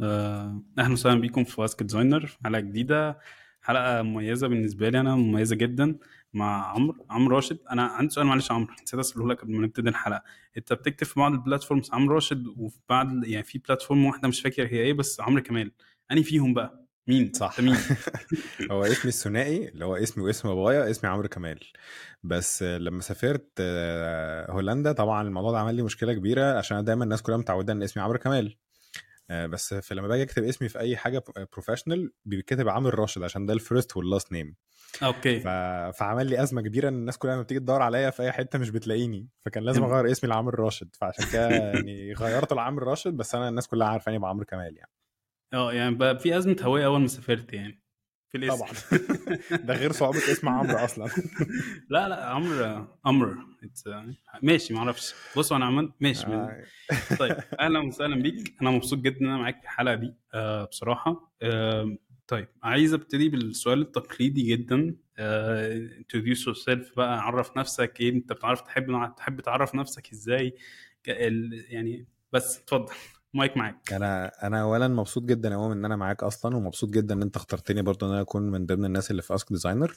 آه، اهلا وسهلا بيكم في واسك ديزاينر حلقه جديده حلقه مميزه بالنسبه لي انا مميزه جدا مع عمرو عمرو راشد انا عندي سؤال معلش يا عمرو نسيت اساله لك قبل ما نبتدي الحلقه انت بتكتب في بعض البلاتفورمز عمرو راشد وفي بعض يعني في بلاتفورم واحده مش فاكر هي ايه بس عمرو كمال انهي فيهم بقى مين صح انت مين هو اسمي الثنائي اللي هو اسمي واسم بابايا اسمي عمرو كمال بس لما سافرت آه، هولندا طبعا الموضوع ده عمل لي مشكله كبيره عشان انا دايما الناس كلها متعوده ان اسمي عمرو كمال آه، بس فلما باجي اكتب اسمي في اي حاجه بروفيشنال بيتكتب عامر راشد عشان ده الفيرست واللاست نيم اوكي ف... فعمل لي ازمه كبيره ان الناس كلها لما بتيجي تدور عليا في اي حته مش بتلاقيني فكان لازم اغير اسمي لعامر راشد فعشان كده يعني غيرت لعامر راشد بس انا الناس كلها عارفاني بعمرو كمال يعني اه يعني بقى في ازمه هويه اول ما سافرت يعني في الاسم طبعا ده غير صعوبه اسم عمرو اصلا لا لا عمرو عمرو It's- ماشي معرفش بص انا عملت ماشي آه، طيب اهلا وسهلا بيك انا مبسوط جدا ان انا معاك في الحلقه دي آه بصراحه آه طيب عايز ابتدي بالسؤال التقليدي جدا آه introduce yourself بقى عرف نفسك ايه انت بتعرف تحب تحب تعرف نفسك ازاي ك- ال- يعني بس اتفضل مايك معاك انا انا اولا مبسوط جدا قوي ان انا معاك اصلا ومبسوط جدا ان انت اخترتني برضه ان انا اكون من ضمن الناس اللي في اسك ديزاينر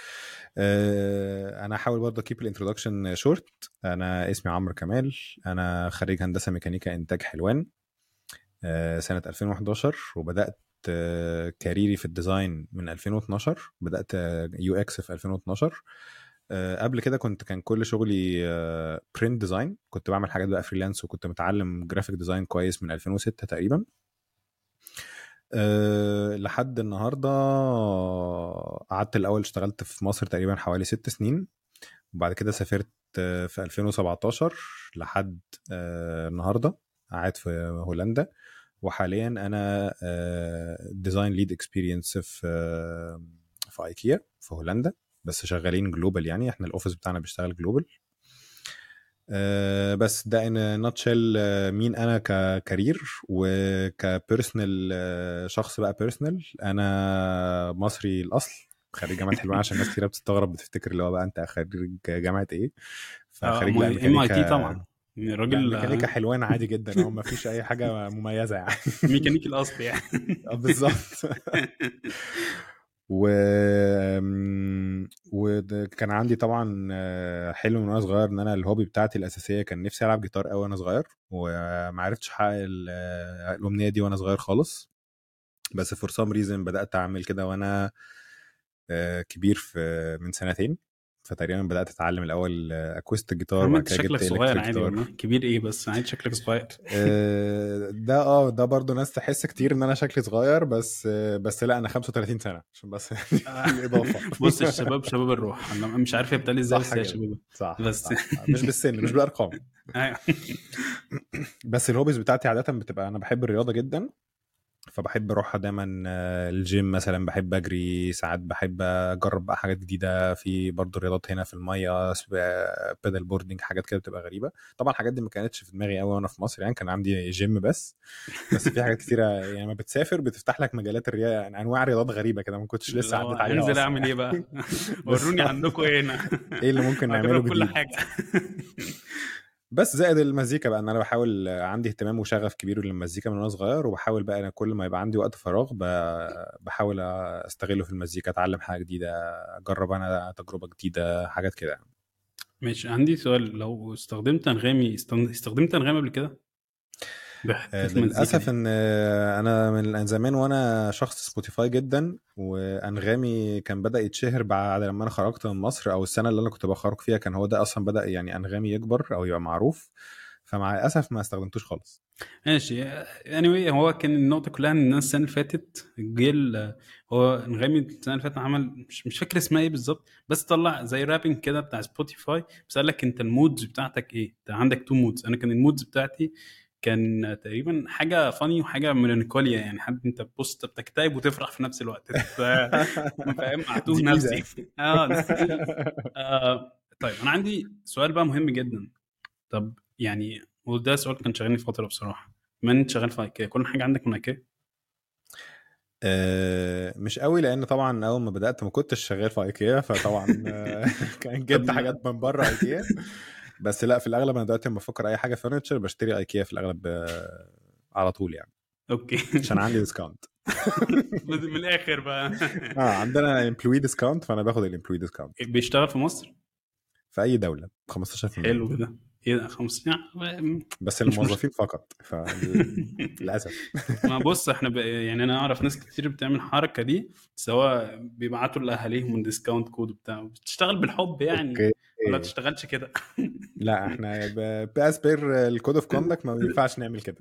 انا هحاول برضه اكيب الانترودكشن شورت انا اسمي عمرو كمال انا خريج هندسه ميكانيكا انتاج حلوان آه، سنه 2011 وبدات آه، كاريري في الديزاين من 2012 بدات يو اكس في 2012 آه، قبل كده كنت كان كل شغلي برنت ديزاين كنت بعمل حاجات بقى فريلانس وكنت متعلم جرافيك ديزاين كويس من 2006 تقريبا أه لحد النهارده قعدت الاول اشتغلت في مصر تقريبا حوالي ست سنين وبعد كده سافرت آه، في 2017 لحد أه النهارده قاعد في هولندا وحاليا انا ديزاين ليد اكسبيرينس في آه، في ايكيا في هولندا بس شغالين جلوبال يعني احنا الاوفيس بتاعنا بيشتغل جلوبال آه، بس ده ان ناتشل مين انا ككارير وكبيرسونال آه، شخص بقى بيرسونال انا مصري الاصل خريج جامعه حلوان عشان ناس كتير بتستغرب بتفتكر اللي هو بقى انت خريج جامعه ايه فخريج لا ام اي تي ميكانيكا طبعا يعني لا راجل ميكانيكا حلوان عادي جدا هو ما فيش اي حاجه مميزه يعني ميكانيكي الاصل يعني آه، بالظبط و أم، وكان عندي طبعا آه، حلم من وانا صغير ان انا الهوبي بتاعتي الاساسيه كان نفسي العب جيتار قوي وانا صغير وما عرفتش احقق ال- آه، الامنيه دي وانا صغير خالص بس فور سام ريزن بدات اعمل كده وانا آه، كبير في من سنتين فتقريبا بدات اتعلم الاول اكوستيك جيتار عم وبعد انت كده شكلك جبت صغير الكتريك عادي جيتار والله كبير ايه بس عادي شكلك صغير آه، ده اه ده برضو ناس تحس كتير ان انا شكلي صغير بس آه، بس لا انا 35 سنه عشان بس الاضافه بص الشباب شباب الروح انا مش عارف هي بتقال ازاي صح بس هي كده. شباب صح بس. صح مش بالسن مش بالارقام أيوة. بس الهوبيز بتاعتي عاده بتبقى انا بحب الرياضه جدا فبحب اروح دايما آه، الجيم مثلا بحب اجري ساعات بحب اجرب بقى حاجات جديده في برضو رياضات هنا في الميه بيدال بوردنج حاجات كده بتبقى غريبه طبعا الحاجات دي ما كانتش في دماغي قوي وانا في مصر يعني كان عندي جيم بس بس في حاجات كتيره يعني لما بتسافر بتفتح لك مجالات الرياضه يعني انواع رياضات غريبه كده ما كنتش لسه اللي هو عديت عليها انزل أصلاً اعمل يعني. ايه بقى وروني عندكم ايه هنا ايه اللي ممكن نعمله هجرب كل جديد حاجه بس زائد المزيكا بقى ان انا بحاول عندي اهتمام وشغف كبير للمزيكا من وانا صغير وبحاول بقى انا كل ما يبقى عندي وقت فراغ ب- بحاول استغله في المزيكا اتعلم حاجه جديده اجرب انا تجربه جديده حاجات كده ماشي عندي سؤال لو استخدمت انغامي استخدم- استخدمت انغامي قبل كده آه، بحته المزيكا للاسف دي ان آه، انا من زمان وانا شخص سبوتيفاي جدا وانغامي كان بدا يتشهر بعد لما انا خرجت من مصر او السنه اللي انا كنت بخرج فيها كان هو ده اصلا بدا يعني انغامي يكبر او يبقى معروف فمع الاسف ما استخدمتوش خالص ماشي anyway هو كان النقطة كلها ان الناس السنة اللي فاتت جيل هو انغامي السنة اللي فاتت عمل مش مش فاكر اسمها ايه بالظبط بس طلع زي رابنج كده بتاع سبوتيفاي بس قال لك انت المودز بتاعتك ايه؟ انت عندك تو مودز انا كان المودز بتاعتي كان تقريبا حاجة فاني وحاجة ميلانكوليا يعني حد انت بص انت بتكتئب وتفرح في نفس الوقت انت فاهم معتوه دي ميزة. نفسي اه آه، طيب انا عندي سؤال بقى مهم جدا طب يعني وده سؤال كان شاغلني فتره بصراحه بما ان انت شغال في ايكيا كل حاجه عندك من ايكيا آه، مش قوي لان طبعا اول ما بدات ما كنتش شغال في ايكيا فطبعا آه، كان جبت حاجات من بره ايكيا بس لا في الاغلب انا دلوقتي لما بفكر اي حاجه فرنتشر بشتري ايكيا في الاغلب آه، على طول يعني اوكي عشان عندي ديسكاونت من الاخر بقى اه عندنا امبلوي ديسكاونت فانا باخد الامبلوي ديسكاونت بيشتغل في مصر في اي دوله 15% حلو ده ايه ده 50 بس الموظفين فقط فللاسف ما بص احنا ب... يعني انا اعرف ناس كتير بتعمل الحركه دي سواء بيبعتوا لاهاليهم ديسكاونت كود بتاع بتشتغل بالحب يعني اوكي ولا تشتغلش كده لا احنا باس بير الكود اوف كوندكت ما ينفعش نعمل كده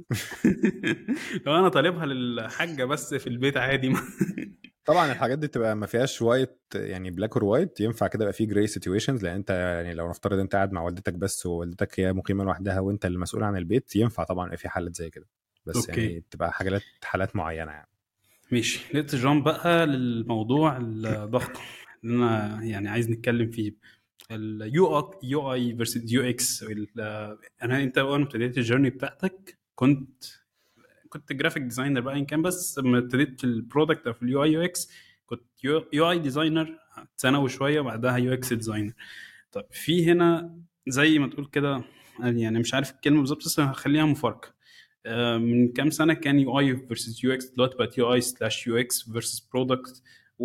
لو انا طالبها للحاجه بس في البيت عادي ما. طبعا الحاجات دي تبقى ما فيهاش وايت يعني بلاك اور وايت ينفع كده يبقى في جراي سيتويشنز لان انت يعني لو نفترض انت قاعد مع والدتك بس ووالدتك هي مقيمه لوحدها وانت اللي مسؤول عن البيت ينفع طبعا يبقى في حالات زي كده بس أوكي. يعني بتبقى حاجات حالات معينه يعني ماشي لقيت جون بقى للموضوع الضغط اللي انا يعني عايز نتكلم فيه اليو يو اي فيرسز يو اكس انا انت اول ما ابتديت الجيرني بتاعتك كنت كنت جرافيك ديزاينر بقى ان كان بس لما ابتديت في البرودكت او في اليو اي يو اكس كنت يو اي ديزاينر سنه وشويه بعدها يو اكس ديزاينر طب في هنا زي ما تقول كده يعني مش عارف الكلمه بالظبط بس هخليها مفارقه آه، من كام سنه كان يو اي فيرسز يو اكس دلوقتي بقت يو اي سلاش يو اكس فيرسز برودكت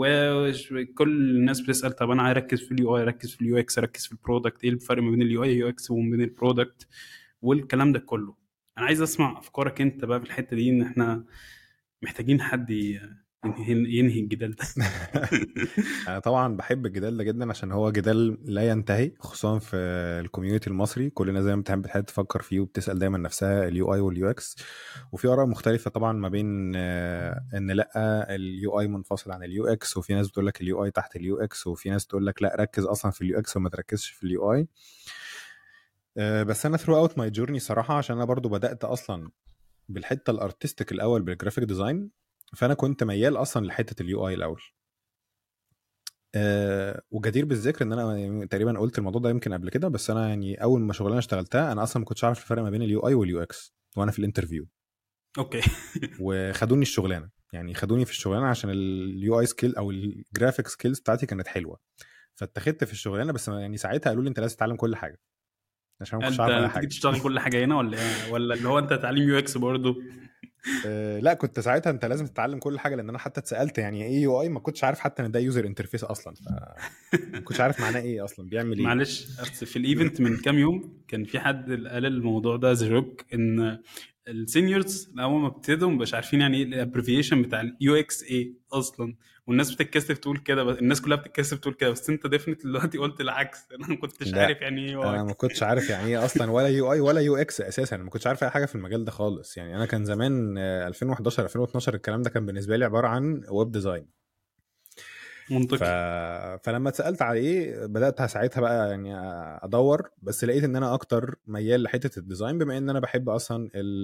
وكل الناس بتسال طب انا اركز في اليو اي اركز في اليو اكس اركز في البرودكت ايه الفرق ما بين اليو اي يو اكس وما بين البرودكت والكلام ده كله انا عايز اسمع افكارك انت بقى في الحته دي ان احنا محتاجين حد ينهي, ينهي الجدال ده انا طبعا بحب الجدال ده جدا عشان هو جدال لا ينتهي خصوصا في الكوميونتي المصري كلنا زي ما بتحب بتحب تفكر فيه وبتسال دايما نفسها اليو اي واليو اكس وفي اراء مختلفه طبعا ما بين آه، ان لا اليو اي منفصل عن اليو اكس وفي ناس بتقول لك اليو اي تحت اليو اكس وفي ناس تقول لك لا ركز اصلا في اليو اكس وما تركزش في اليو اي آه، بس انا ثرو اوت ماي جورني صراحه عشان انا برضو بدات اصلا بالحته الارتستيك الاول بالجرافيك ديزاين فانا كنت ميال اصلا لحته اليو اي الاول أه وجدير بالذكر ان انا يعني تقريبا قلت الموضوع ده يمكن قبل كده بس انا يعني اول ما شغلانه اشتغلتها انا اصلا ما كنتش عارف الفرق ما بين اليو اي واليو اكس وانا في الانترفيو اوكي وخدوني الشغلانه يعني خدوني في الشغلانه عشان اليو اي سكيل او الجرافيك سكيلز بتاعتي كانت حلوه فاتخذت في الشغلانه بس يعني ساعتها قالوا لي انت لازم تتعلم كل حاجه عشان ما كنتش عارف انت تيجي تشتغل كل حاجه هنا ولا إيه؟ ولا اللي هو انت تعليم يو اكس برضه آه، لا كنت ساعتها انت لازم تتعلم كل حاجه لان انا حتى اتسالت يعني ايه يو اي ما كنتش عارف حتى ان ده يوزر انترفيس اصلا ما كنتش عارف معناه ايه اصلا بيعمل ايه معلش في الايفنت من كام يوم كان في حد قال الموضوع ده زي جوك ان السينيورز اول ما ابتدوا مش عارفين يعني ايه الابريفيشن بتاع اليو اكس ايه اصلا والناس بتتكسف تقول كده بس الناس كلها بتتكسف تقول كده بس انت ديفنت دلوقتي قلت العكس انا ما كنتش عارف يعني ايه انا ما كنتش عارف يعني ايه اصلا ولا يو اي ولا يو اكس اساسا انا ما كنتش عارف اي حاجه في المجال ده خالص يعني انا كان زمان 2011 2012 الكلام ده كان بالنسبه لي عباره عن ويب ديزاين منطقي ف... فلما اتسالت عليه بدات ساعتها بقى يعني ادور بس لقيت ان انا اكتر ميال لحته الديزاين بما ان انا بحب اصلا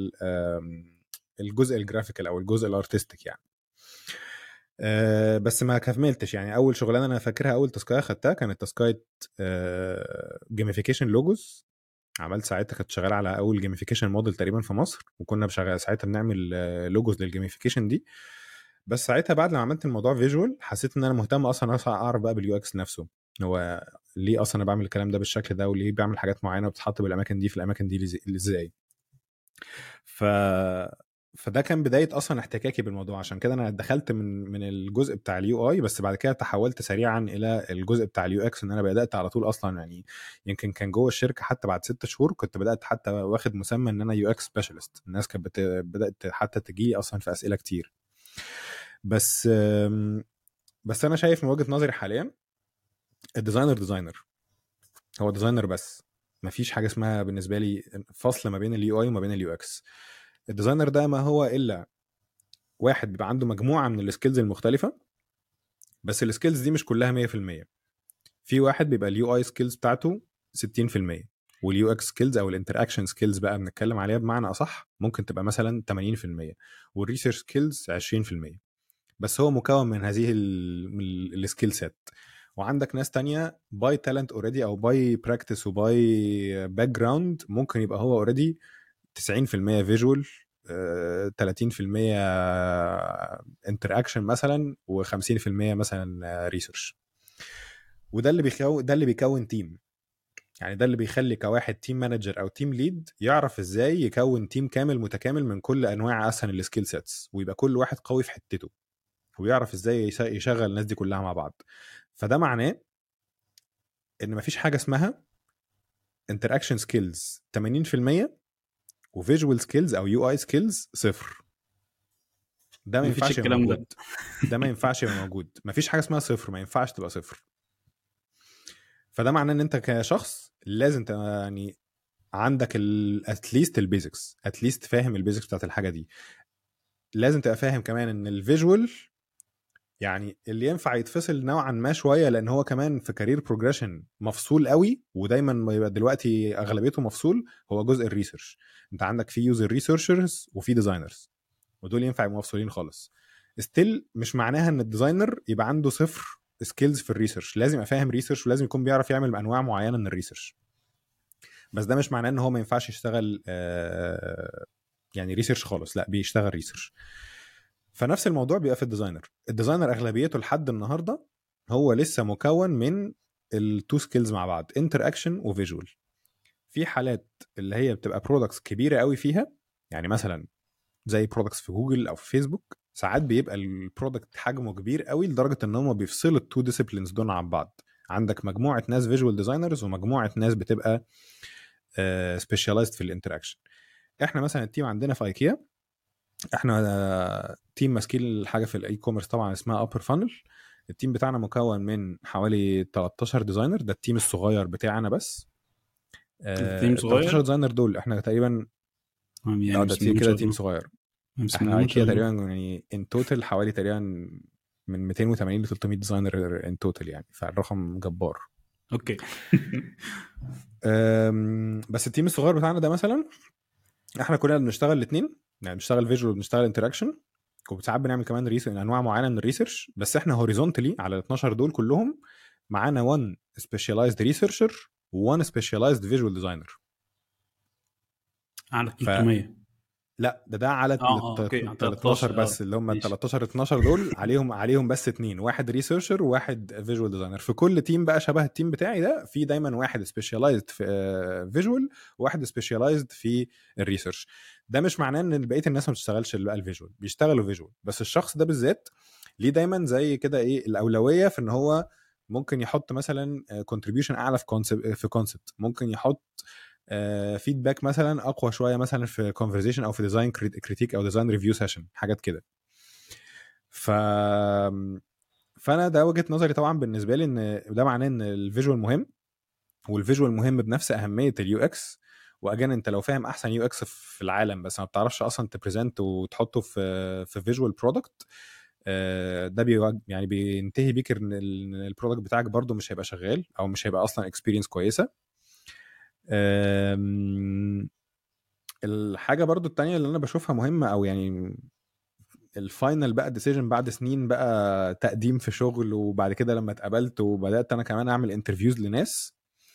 الجزء الجرافيكال او الجزء الارتستيك يعني أه بس ما كملتش يعني اول شغلانه انا فاكرها اول تاسكايه خدتها كانت تاسكايه أه جيميفيكيشن لوجوز عملت ساعتها كنت شغال على اول جيميفيكيشن موديل تقريبا في مصر وكنا بشغال ساعتها بنعمل لوجوز للجيميفيكيشن دي بس ساعتها بعد ما عملت الموضوع فيجوال حسيت ان انا مهتم اصلا اعرف بقى باليو اكس نفسه هو ليه اصلا انا بعمل الكلام ده بالشكل ده وليه بعمل حاجات معينه بتتحط بالاماكن دي في الاماكن دي ازاي ف فده كان بدايه اصلا احتكاكي بالموضوع عشان كده انا دخلت من من الجزء بتاع اليو اي بس بعد كده تحولت سريعا الى الجزء بتاع اليو اكس ان انا بدات على طول اصلا يعني يمكن كان جوه الشركه حتى بعد ست شهور كنت بدات حتى واخد مسمى ان انا يو اكس سبيشالست الناس كانت بدات حتى تجي اصلا في اسئله كتير بس بس انا شايف من وجهه نظري حاليا الديزاينر ديزاينر هو ديزاينر بس مفيش حاجه اسمها بالنسبه لي فصل ما بين اليو اي وما بين اليو اكس الديزاينر ده ما هو الا واحد بيبقى عنده مجموعه من السكيلز المختلفه بس السكيلز دي مش كلها 100% في واحد بيبقى اليو اي سكيلز بتاعته 60% واليو اكس سكيلز او الانتر اكشن سكيلز بقى بنتكلم عليها بمعنى اصح ممكن تبقى مثلا 80% والريسيرش سكيلز 20% بس هو مكون من هذه السكيل سيت وعندك ناس تانية باي تالنت اوريدي او باي براكتس وباي باك جراوند ممكن يبقى هو اوريدي 90% فيجوال 30% انتر اكشن مثلا و50% مثلا ريسيرش وده اللي بيكون ده اللي بيكون تيم يعني ده اللي بيخلي كواحد تيم مانجر او تيم ليد يعرف ازاي يكون تيم كامل متكامل من كل انواع اصلا السكيل سيتس ويبقى كل واحد قوي في حتته ويعرف ازاي يش- يشغل الناس دي كلها مع بعض فده معناه ان مفيش حاجه اسمها انتراكشن سكيلز 80% وفيجوال سكيلز او يو اي سكيلز صفر ده ما مفيش ينفعش يبقى الكلام ده. موجود ده ما ينفعش يبقى موجود مفيش حاجه اسمها صفر ما ينفعش تبقى صفر فده معناه ان انت كشخص لازم تبقى يعني عندك اتليست البيزكس اتليست فاهم البيزكس بتاعت الحاجه دي لازم تبقى فاهم كمان ان الفيجوال يعني اللي ينفع يتفصل نوعا ما شويه لان هو كمان في كارير بروجريشن مفصول قوي ودايما ما يبقى دلوقتي اغلبيته مفصول هو جزء الريسيرش انت عندك في يوزر ريسيرشرز وفي ديزاينرز ودول ينفع يبقوا مفصولين خالص ستيل مش معناها ان الديزاينر يبقى عنده صفر سكيلز في الريسيرش لازم يبقى فاهم ريسيرش ولازم يكون بيعرف يعمل انواع معينه من الريسيرش بس ده مش معناه ان هو ما ينفعش يشتغل آه، يعني ريسيرش خالص لا بيشتغل ريسيرش فنفس الموضوع بيبقى في الديزاينر الديزاينر اغلبيته لحد النهارده هو لسه مكون من التو سكيلز مع بعض انتر اكشن وفيجوال في حالات اللي هي بتبقى برودكتس كبيره قوي فيها يعني مثلا زي برودكتس في جوجل او في فيسبوك ساعات بيبقى البرودكت حجمه كبير قوي لدرجه ان هم بيفصلوا التو ديسيبلينز دول عن بعض عندك مجموعه ناس فيجوال ديزاينرز ومجموعه ناس بتبقى سبيشاليزد في الانتراكشن احنا مثلا التيم عندنا في ايكيا احنا آه، تيم ماسكين الحاجه في الاي كوميرس طبعا اسمها ابر فانل التيم بتاعنا مكون من حوالي 13 ديزاينر ده التيم الصغير بتاعنا بس آه، التيم صغير؟ 13 ديزاينر دول احنا تقريبا يعني اه ده تيم كده تيم صغير احنا ايكيا تقريبا يعني ان توتال حوالي تقريبا من 280 ل 300 ديزاينر ان توتال يعني فالرقم جبار اوكي أم، بس التيم الصغير بتاعنا ده مثلا احنا كلنا بنشتغل الاثنين يعني بنشتغل فيجوال وبنشتغل انتراكشن وساعات بنعمل كمان ريسيرش انواع معينه من الريسيرش بس احنا هوريزونتالي على ال 12 دول كلهم معانا 1 سبيشاليزد ريسيرشر و1 سبيشاليزد فيجوال ديزاينر على 300 لا ده ده على آه، آه، أوكي، ال على 13 13 بس آه، اللي هم ال ماشي. 13 12 دول عليهم عليهم بس اتنين واحد ريسيرشر وواحد فيجوال ديزاينر في كل تيم بقى شبه التيم بتاعي ده في دايما واحد سبيشاليزد في فيجوال وواحد سبيشاليزد في الريسيرش ده مش معناه ان بقيه الناس ما بتشتغلش اللي بقى الفيجوال بيشتغلوا فيجوال بس الشخص ده بالذات ليه دايما زي كده ايه الاولويه في ان هو ممكن يحط مثلا كونتريبيوشن اعلى في كونسبت في كونسبت ممكن يحط فيدباك مثلا اقوى شويه مثلا في كونفرزيشن او في ديزاين كريتيك او ديزاين ريفيو سيشن حاجات كده ف فانا ده وجهه نظري طبعا بالنسبه لي ان ده معناه ان الفيجوال مهم والفيجوال مهم بنفس اهميه اليو اكس واجان انت لو فاهم احسن يو اكس في العالم بس ما بتعرفش اصلا تبريزنت وتحطه في في فيجوال برودكت ده بي يعني بينتهي بيك ان البرودكت بتاعك برده مش هيبقى شغال او مش هيبقى اصلا اكسبيرينس كويسه أم، الحاجه برضو التانية اللي انا بشوفها مهمه او يعني الفاينل بقى ديسيجن بعد سنين بقى تقديم في شغل وبعد كده لما اتقبلت وبدات انا كمان اعمل انترفيوز لناس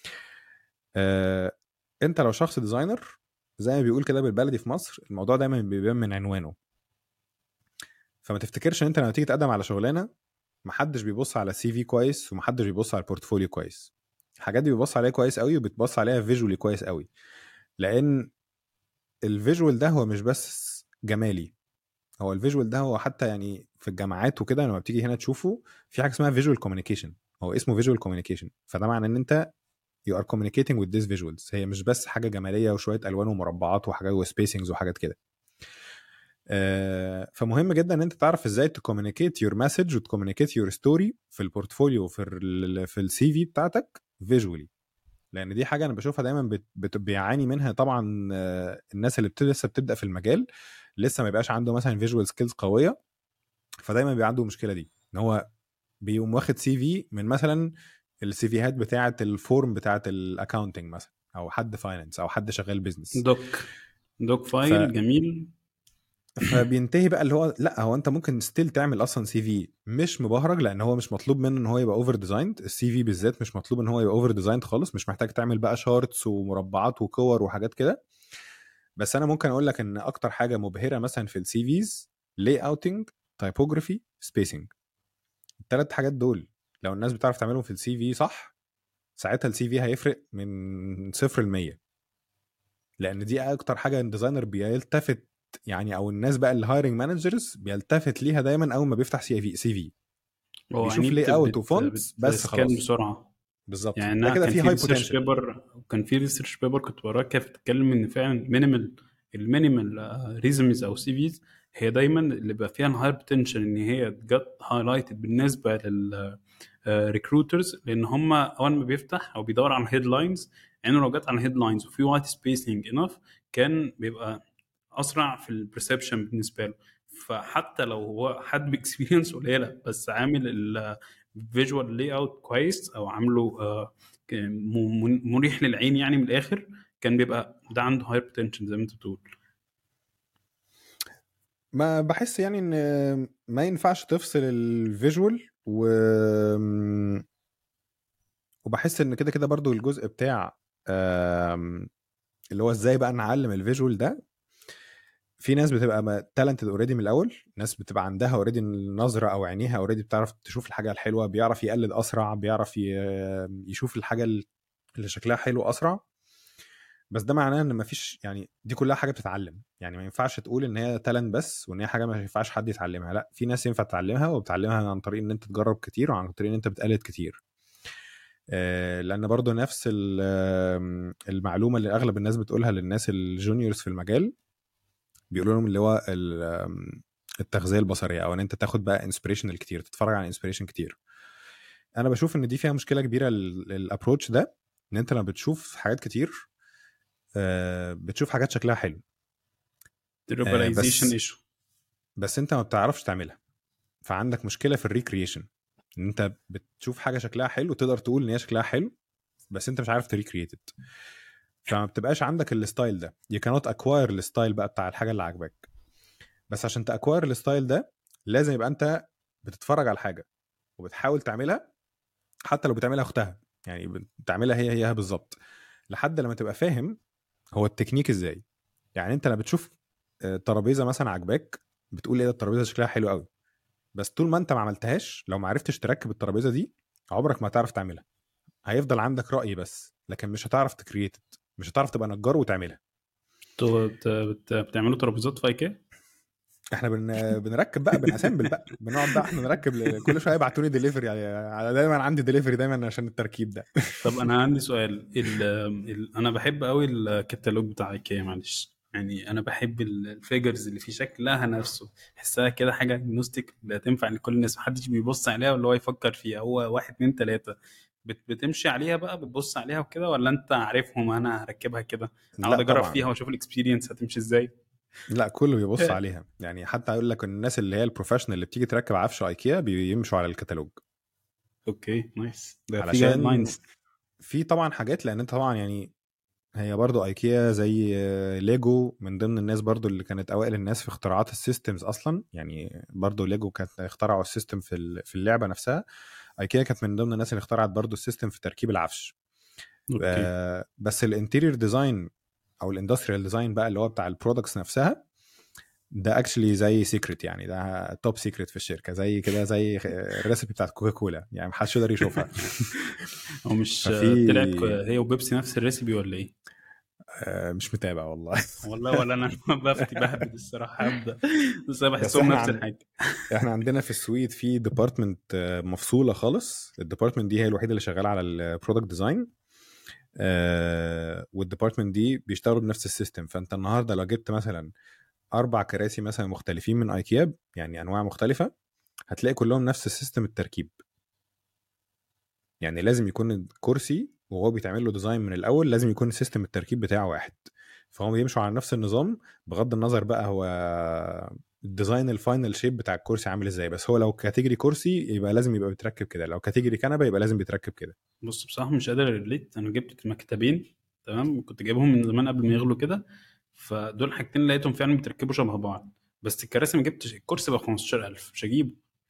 أه انت لو شخص ديزاينر زي ما بيقول كده بالبلدي في مصر الموضوع دايما بيبان من عنوانه فما تفتكرش ان انت لما تيجي تقدم على شغلانه محدش بيبص على السي في كويس ومحدش بيبص على البورتفوليو كويس الحاجات دي بيبص عليها كويس قوي وبتبص عليها فيجولي كويس قوي لان الفيجوال ده هو مش بس جمالي هو الفيجوال ده هو حتى يعني في الجامعات وكده لما بتيجي هنا تشوفه في حاجه اسمها فيجوال كوميونيكيشن هو اسمه فيجوال كوميونيكيشن فده معناه ان انت you are communicating with these visuals هي مش بس حاجه جماليه وشويه الوان ومربعات وحاجات وسبيسنجز وحاجات كده آه، فمهم جدا ان انت تعرف ازاي تكومينيكيت يور مسج وتكومينيكيت يور ستوري في البورتفوليو في ال في السي في بتاعتك فيجولي لان دي حاجه انا بشوفها دايما بت بت بيعاني منها طبعا آه، الناس اللي بت لسه بتبدا في المجال لسه ما يبقاش عنده مثلا فيجوال سكيلز قويه فدايما بيبقى عنده المشكله دي ان هو بيقوم واخد سي في من مثلا السي فيهات بتاعه الفورم بتاعه الاكاونتنج مثلا او حد فاينانس او حد شغال بيزنس دوك دوك فايل ف- جميل فبينتهي بقى اللي هو لا هو انت ممكن ستيل تعمل اصلا سي في مش مبهرج لان هو مش مطلوب منه ان هو يبقى اوفر ديزايند السي في بالذات مش مطلوب ان هو يبقى اوفر ديزايند خالص مش محتاج تعمل بقى شارتس ومربعات وكور وحاجات كده بس انا ممكن اقول لك ان اكتر حاجه مبهره مثلا في السي فيز لاي اوتنج تايبوجرافي سبيسنج الثلاث حاجات دول لو الناس بتعرف تعملهم في السي في صح ساعتها السي في هيفرق من صفر ل 100 لان دي اكتر حاجه الديزاينر بيلتفت يعني او الناس بقى الهايرنج مانجرز بيلتفت ليها دايما اول ما بيفتح سي في سي في هو بيشوف يعني لي اوت بت- وفونتس بت- بس بتسكان خلاص بسرعه بالظبط يعني ده انا كده كان في في هاي ريسيرش بوتنشال بيبر كان في ريسيرش بيبر كنت وراها كانت بتتكلم ان فعلا مينيمال المينيمال ريزمز او سي فيز هي دايما اللي بقى فيها الهاي بوتنشال ان هي جت هايلايتد بالنسبه لل ريكروترز لان هم اول ما بيفتح او بيدور على الهيدلاينز انه لو جت على الهيدلاينز وفي وايت سبيسنج انف كان بيبقى اسرع في البرسبشن بالنسبه له فحتى لو هو حد باكسبيرينس قليله بس عامل الفيجوال لاي اوت كويس او عامله آه، م- م- مريح للعين يعني من الاخر كان بيبقى ده عنده هاير بوتنشال زي ما انت بتقول ما بحس يعني ان ما ينفعش تفصل الفيجوال و وبحس ان كده كده برضو الجزء بتاع آم، اللي هو ازاي بقى نعلم الفيجوال ده في ناس بتبقى تالنتد اوريدي من الاول ناس بتبقى عندها اوريدي النظره او عينيها اوريدي بتعرف تشوف الحاجه الحلوه بيعرف يقلد اسرع بيعرف ي- يشوف الحاجه اللي شكلها حلو اسرع بس ده معناه ان مفيش يعني دي كلها حاجه بتتعلم يعني ما ينفعش تقول ان هي تالنت بس وان هي حاجه ما ينفعش حد يتعلمها لا في ناس ينفع تتعلمها وبتعلمها عن طريق ان انت تجرب كتير وعن طريق ان انت بتقلد كتير آه، لان برضو نفس ال- آم، المعلومه اللي اغلب الناس بتقولها للناس الجونيورز في المجال بيقولوا لهم اللي هو ال- آم، التغذيه البصريه او ان انت تاخد بقى انسبريشن كتير تتفرج على انسبريشن كتير انا بشوف ان دي فيها مشكله كبيره الابروتش ده ان انت لما بتشوف حاجات كتير آه، بتشوف حاجات شكلها حلو الروبلايزيشن بس- ايشو بس انت ما بتعرفش تعملها فعندك مشكله في الريكريشن ان انت بتشوف حاجه شكلها حلو تقدر تقول ان هي شكلها حلو بس انت مش عارف تريكريت فما بتبقاش عندك الستايل ده you cannot acquire الستايل بقى بتاع الحاجه اللي عاجباك بس عشان تاكواير الستايل ده لازم يبقى انت بتتفرج على الحاجه وبتحاول تعملها حتى لو بتعملها اختها يعني بتعملها هي هي بالظبط لحد لما تبقى فاهم هو التكنيك ازاي يعني انت لما بتشوف آه، ترابيزه مثلا عاجباك بتقول ايه ده الترابيزه شكلها حلو قوي بس طول ما انت ما عملتهاش لو ما عرفتش تركب الترابيزه دي عمرك ما هتعرف تعملها هيفضل عندك راي بس لكن مش هتعرف تكريت مش هتعرف تبقى نجار وتعملها انتوا بت- بت- بتعملوا ترابيزات في ايكيا؟ احنا بن... بنركب بقى بناسمبل بقى بنقعد بقى احنا نركب ل- كل شويه يبعتوا لي ديليفري يعني دايما عندي ديليفري دايما عشان التركيب ده طب انا عندي سؤال ال ال انا بحب قوي الكتالوج بتاع ايكيا معلش يعني انا بحب ال- الفيجرز اللي في شكلها نفسه احسها كده حاجه اجنوستيك لا تنفع لكل الناس محدش بيبص عليها ولا هو يفكر فيها هو واحد اتنين تلاته بت- بتمشي عليها بقى بتبص عليها وكده ولا انت عارفهم انا هركبها كده اقعد لا اجرب طبعا فيها واشوف الاكسبيرينس هتمشي ازاي لا كله بيبص عليها يعني حتى اقول لك الناس اللي هي البروفيشنال اللي بتيجي تركب عفش ايكيا بيمشوا على الكتالوج اوكي نايس ده في علشان- جايد لاينز في طبعا حاجات لان انت طبعا يعني هي برضو ايكيا زي آه، ليجو من ضمن الناس برضو اللي كانت اوائل الناس في اختراعات السيستمز اصلا يعني برضو ليجو كانت اخترعوا السيستم في ال- في اللعبه نفسها ايكيا كانت من ضمن الناس اللي اخترعت برضو السيستم في تركيب العفش اوكي آه، بس الانتيريور ديزاين او الاندستريال ديزاين بقى اللي هو بتاع البرودكتس نفسها ده اكشلي زي سيكريت يعني ده توب سيكريت في الشركه زي كده زي الريسبي بتاعت كوكا كولا يعني محدش يقدر يشوفها هو مش ففي- طلعت هي وبيبسي نفس الريسبي ولا ايه؟ آه، مش متابع والله والله ولا انا بفتي بهبد الصراحه هبدا بس انا بس بحسهم إحنا نفس عن- الحاجه احنا عندنا في السويد في ديبارتمنت مفصوله خالص الديبارتمنت دي هي الوحيده اللي شغاله على البرودكت ديزاين والديبارتمنت دي بيشتغلوا بنفس السيستم فانت النهارده لو جبت مثلا اربع كراسي مثلا مختلفين من ايكيا يعني انواع مختلفه هتلاقي كلهم نفس السيستم التركيب يعني لازم يكون الكرسي وهو بيتعمل له ديزاين من الاول لازم يكون سيستم التركيب بتاعه واحد فهم بيمشوا على نفس النظام بغض النظر بقى هو الديزاين الفاينل شيب بتاع الكرسي عامل ازاي بس هو لو كاتيجوري كرسي يبقى لازم يبقى بيتركب كده لو كاتيجوري كنبه يبقى لازم بيتركب كده بص بصراحه مش قادر ريليت انا جبت مكتبين تمام كنت جايبهم من زمان قبل ما يغلوا كده فدول حاجتين لقيتهم فعلا بيتركبوا شبه بعض بس الكراسي ما جبتش الكرسي ب 15000 مش هجيبه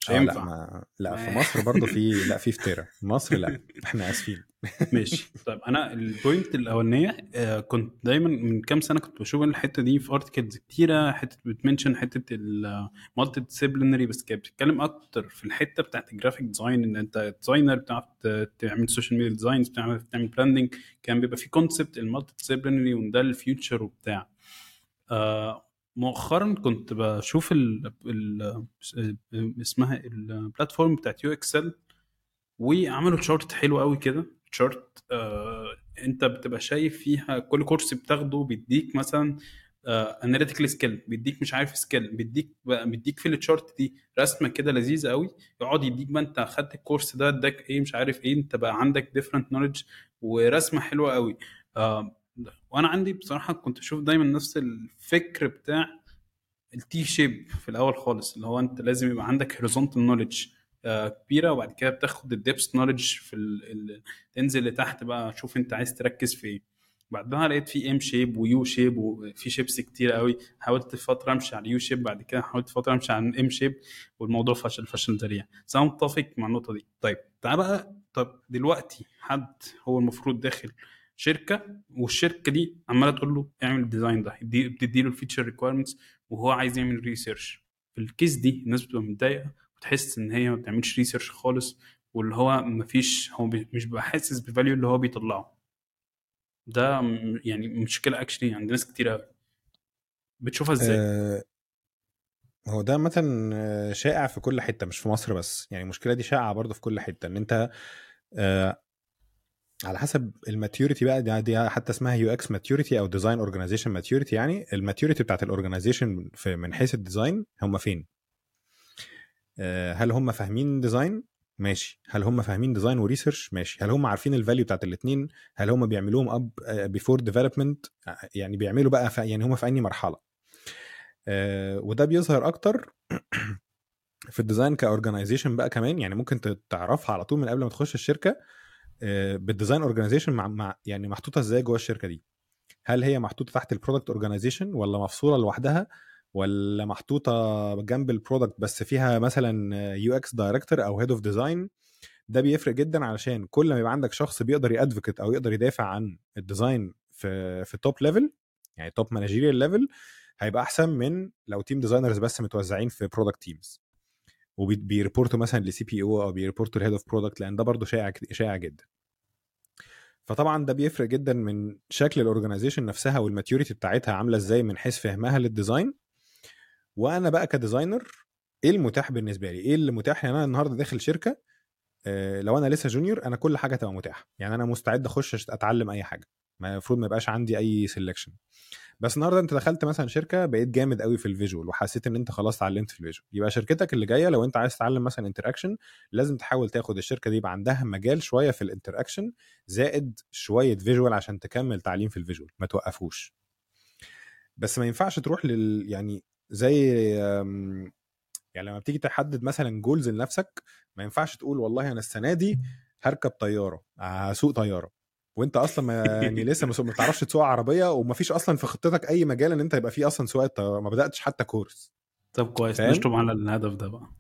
مش اه لا هينفع ما لا في ما- مصر برضو في لا في فترة مصر لا احنا اسفين ماشي طيب انا البوينت الاولانيه آه، كنت دايما من كام سنه كنت بشوف الحته دي في ارتكلز كتيره حته بتمنشن حته المالتي ديسيبلينري بس كانت بتتكلم اكتر في الحته بتاعت الجرافيك ديزاين ان انت ديزاينر بتعرف ت- تعمل سوشيال ميديا ديزاينز بتعرف تعمل براندنج كان بيبقى في كونسبت المالتي ديسيبلينري وان ده الفيوتشر وبتاع آه، مؤخرا كنت بشوف ال ال اسمها البلاتفورم بتاعت يو اكسل وعملوا تشارت حلو قوي كده تشارت آه انت بتبقى شايف فيها كل كورس بتاخده بيديك مثلا اناليتيكال سكيل بيديك مش عارف سكيل بيديك بقى- بيديك في التشارت دي رسمه كده لذيذه قوي يقعد يديك بقى انت خدت الكورس ده اداك ايه مش عارف ايه انت بقى عندك ديفرنت نولج ورسمه حلوه قوي آه وانا عندي بصراحه كنت اشوف دايما نفس الفكر بتاع التي شيب في الاول خالص اللي هو انت لازم يبقى عندك هوريزونتال نولج كبيره وبعد كده بتاخد الديبس نولج في ال... ال... تنزل لتحت بقى شوف انت عايز تركز في ايه بعدها لقيت في ام شيب ويو شيب وفي شيبس كتير قوي حاولت فتره امشي على اليو شيب بعد كده حاولت فتره امشي على الام شيب والموضوع فشل فشل ذريع بس انا متفق مع النقطه دي طيب تعال بقى طب دلوقتي حد هو المفروض داخل شركه والشركه دي عماله تقول له اعمل الديزاين ده يدي- بتدي له الفيتشر ريكويرمنتس وهو عايز يعمل ريسيرش في الكيس دي الناس بتبقى متضايقه وتحس ان هي ما بتعملش ريسيرش خالص واللي هو مفيش هو بي- مش بيبقى حاسس بالفاليو اللي هو بيطلعه ده م- يعني مشكله اكشلي عند ناس كتير قوي بتشوفها ازاي؟ آه، هو ده مثلا آه، شائع في كل حته مش في مصر بس يعني المشكله دي شائعه برضه في كل حته ان انت آه، على حسب الماتيوريتي بقى دي, دي حتى اسمها يو اكس ماتيوريتي او ديزاين اورجانيزيشن ماتيوريتي يعني الماتيوريتي بتاعت الاورجانيزيشن من حيث الديزاين هم فين آه، هل هم فاهمين ديزاين ماشي هل هم فاهمين ديزاين وريسيرش ماشي هل هم عارفين الفاليو بتاعت الاثنين هل هم بيعملوهم اب بيفور ديفلوبمنت يعني بيعملوا بقى في يعني هم في انهي مرحله آه، وده بيظهر اكتر في الديزاين كاورجنايزيشن بقى كمان يعني ممكن ت- تعرفها على طول من قبل ما تخش الشركه آه، بالديزاين اورجنايزيشن مع, مع يعني محطوطه ازاي جوه الشركه دي هل هي محطوطه تحت البرودكت اورجنايزيشن ولا مفصوله لوحدها ولا محطوطه جنب البرودكت بس فيها مثلا يو اكس دايركتور او هيد اوف ديزاين ده بيفرق جدا علشان كل ما يبقى عندك شخص بيقدر يادفوكيت او يقدر يدافع عن الديزاين في في توب ليفل يعني توب مانجيريال ليفل هيبقى احسن من لو تيم ديزاينرز بس متوزعين في برودكت تيمز وبيريبورتوا مثلا لسي بي او او بيريبورتوا لهيد اوف برودكت لان ده برضه شائع شائع جدا فطبعا ده بيفرق جدا من شكل الاورجنايزيشن نفسها والماتيوريتي بتاعتها عامله ازاي من حيث فهمها للديزاين وانا بقى كديزاينر ايه المتاح بالنسبه لي ايه اللي متاح يعني انا النهارده داخل شركه آه، لو انا لسه جونيور انا كل حاجه تبقى متاحه يعني انا مستعد اخش اتعلم اي حاجه ما المفروض ما يبقاش عندي اي سelection بس النهارده انت دخلت مثلا شركه بقيت جامد قوي في الفيجوال وحسيت ان انت خلاص اتعلمت في الفيجوال يبقى شركتك اللي جايه لو انت عايز تتعلم مثلا انتراكشن لازم تحاول تاخد الشركه دي يبقى عندها مجال شويه في الانتراكشن زائد شويه فيجوال عشان تكمل تعليم في الفيجوال ما توقفوش بس ما ينفعش تروح لل يعني زي أم، يعني لما بتيجي تحدد مثلا جولز لنفسك ما ينفعش تقول والله انا السنه دي هركب طياره هسوق طياره وانت اصلا ما يعني لسه ما ما بتعرفش تسوق عربيه ومفيش اصلا في خطتك اي مجال ان انت يبقى فيه اصلا سواقه طياره ما بداتش حتى كورس طب كويس فاهم؟ نشطب على الهدف ده بقى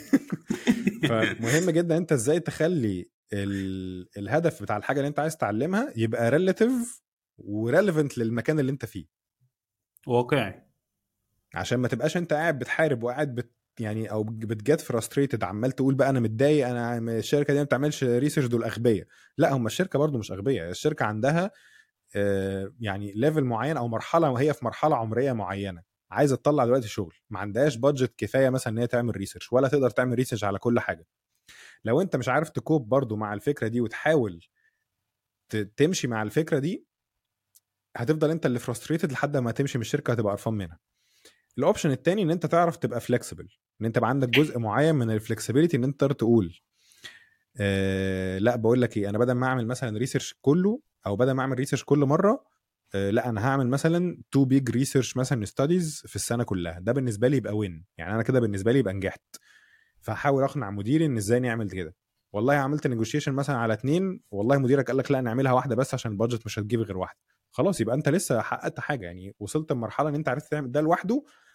فمهم جدا انت ازاي تخلي ال... الهدف بتاع الحاجه اللي انت عايز تعلمها يبقى ريليتيف وريليفنت للمكان اللي انت فيه واقعي عشان ما تبقاش انت قاعد بتحارب وقاعد بت يعني او بتجت فرستريتد عمال تقول بقى انا متضايق انا الشركه دي ما بتعملش ريسيرش دول اغبياء لا هم الشركه برضو مش اغبياء الشركه عندها آه، يعني ليفل معين او مرحله وهي في مرحله عمريه معينه عايزه تطلع دلوقتي شغل ما عندهاش بادجت كفايه مثلا ان هي تعمل ريسيرش ولا تقدر تعمل ريسيرش على كل حاجه لو انت مش عارف تكوب برضو مع الفكره دي وتحاول ت- تمشي مع الفكره دي هتفضل انت اللي فرستريتد لحد ما تمشي من الشركه هتبقى قرفان منها الاوبشن التاني ان انت تعرف تبقى فليكسبل ان انت يبقى عندك جزء معين من الفلكسبيليتي ان انت تقدر تقول آه لا بقول لك ايه انا بدل ما اعمل مثلا ريسيرش كله او بدل ما اعمل ريسيرش كل مره آه لا انا هعمل مثلا تو بيج ريسيرش مثلا ستاديز في السنه كلها ده بالنسبه لي يبقى وين يعني انا كده بالنسبه لي يبقى نجحت فهحاول اقنع مديري ان ازاي نعمل كده والله عملت نيجوشيشن مثلا على اتنين والله مديرك قال لك لا نعملها واحده بس عشان البادجت مش هتجيب غير واحده خلاص يبقى انت لسه حققت حاجه يعني وصلت لمرحله ان انت عرفت تعمل ده لوحده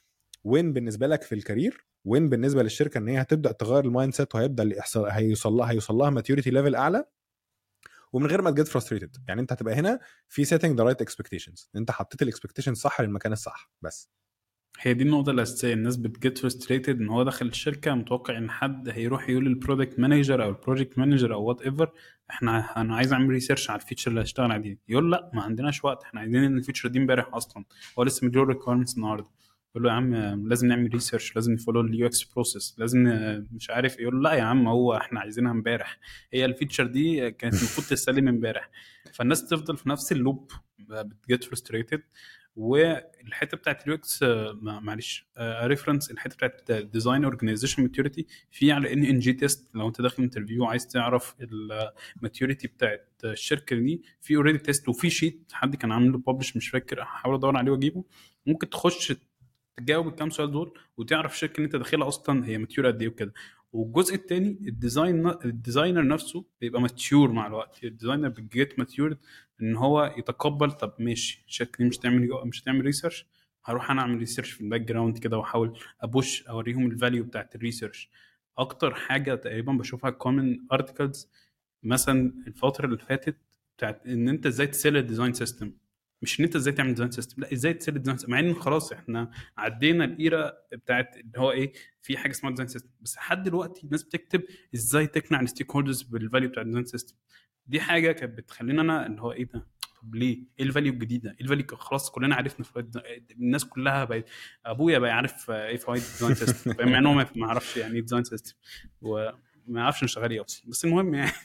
وين بالنسبه لك في الكارير وين بالنسبه للشركه ان هي هتبدا تغير المايند سيت وهيبدا يحصل هيوصل لها هيوصل لها ماتيوريتي ليفل اعلى ومن غير ما تجيت فرستريتد يعني انت هتبقى هنا في سيتنج ذا رايت اكسبكتيشنز انت حطيت الاكسبكتيشن صح للمكان الصح بس هي دي النقطة الأساسية الناس بتجيت فرستريتد إن هو داخل الشركة متوقع إن حد هيروح يقول للبرودكت مانجر أو البروجكت مانجر أو وات ايفر إحنا أنا عايز أعمل ريسيرش على الفيتشر اللي هشتغل عليه يقول لا ما عندناش وقت إحنا عايزين إن الفيتشر دي امبارح أصلا هو لسه مديله ريكويرمنتس النهاردة يقول له يا عم لازم نعمل ريسيرش لازم نفولو اليو اكس بروسيس لازم مش عارف يقول له لا يا عم هو احنا عايزينها امبارح هي الفيتشر دي كانت المفروض تستلم امبارح فالناس تفضل في نفس اللوب بتجيت فرستريتد والحته بتاعت اليو اكس معلش ريفرنس الحته بتاعت ديزاين اورجانيزيشن ماتيوريتي في على ان ان جي تيست لو انت داخل انترفيو عايز تعرف الماتيوريتي بتاعت الشركه دي في اوريدي تيست وفي شيت حد كان عامله ببلش مش فاكر هحاول ادور عليه واجيبه ممكن تخش تجاوب الكام سؤال دول وتعرف الشركه اللي انت داخلها اصلا هي ماتيور قد ايه وكده والجزء الثاني الديزاين الديزاينر نفسه بيبقى ماتيور مع الوقت الديزاينر بيجيت ماتيور ان هو يتقبل طب ماشي الشركه دي مش هتعمل مش هتعمل ريسيرش هروح انا اعمل ريسيرش في الباك جراوند كده واحاول ابوش اوريهم الفاليو بتاعت الريسيرش اكتر حاجه تقريبا بشوفها كومن ارتكلز مثلا الفتره اللي فاتت بتاعت ان انت ازاي تسيل الديزاين سيستم مش ان انت ازاي تعمل ديزاين سيستم لا ازاي تسيل الديزاين سيستم مع ان خلاص احنا عدينا الايرا بتاعت اللي هو ايه في حاجه اسمها ديزاين سيستم بس لحد دلوقتي الناس بتكتب ازاي تقنع الستيك هولدرز بالفاليو بتاع الديزاين سيستم دي حاجه كانت بتخلينا انا اللي هو ايه ده طب ليه؟ ايه الفاليو الجديده؟ ايه الفاليو خلاص كلنا عرفنا فوائد الناس كلها بقت ابويا بقى عارف ايه فوائد الديزاين سيستم مع ان هو ما يعرفش يعني ايه ديزاين سيستم وما يعرفش انا شغال ايه اصلا بس المهم يعني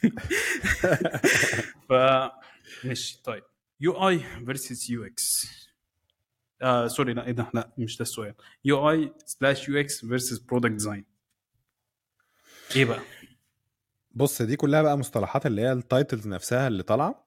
ف ماشي طيب يو اي فيرسز يو اكس سوري لا ايه ده لا مش ده السؤال يو اي سلاش يو اكس فيرسز برودكت ديزاين ايه بقى؟ بص دي كلها بقى مصطلحات اللي هي التايتلز نفسها اللي طالعه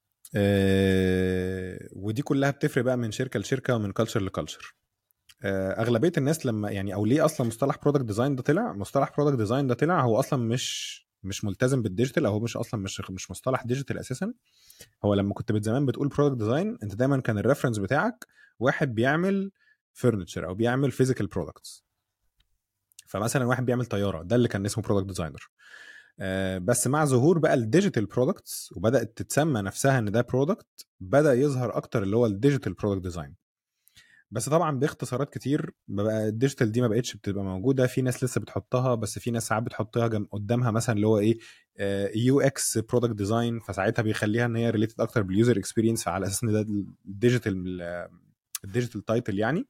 آه ودي كلها بتفرق بقى من شركه لشركه ومن كلتشر لكلتشر آه اغلبيه الناس لما يعني او ليه اصلا مصطلح برودكت ديزاين ده طلع مصطلح برودكت ديزاين ده طلع هو اصلا مش مش ملتزم بالديجيتال او هو مش اصلا مش مش مصطلح ديجيتال اساسا هو لما كنت زمان بتقول برودكت ديزاين انت دايما كان الريفرنس بتاعك واحد بيعمل فرنتشر او بيعمل فيزيكال برودكتس فمثلا واحد بيعمل طياره ده اللي كان اسمه برودكت ديزاينر بس مع ظهور بقى الديجيتال برودكتس وبدات تتسمى نفسها ان ده برودكت بدا يظهر اكتر اللي هو الديجيتال برودكت ديزاين بس طبعا باختصارات كتير بقى الديجيتال دي ما بقتش بتبقى موجوده في ناس لسه بتحطها بس في ناس ساعات بتحطها جم قدامها مثلا اللي هو ايه يو اكس برودكت ديزاين فساعتها بيخليها ان هي ريليتد اكتر باليوزر اكسبيرينس على اساس ان ده الديجيتال الديجيتال تايتل يعني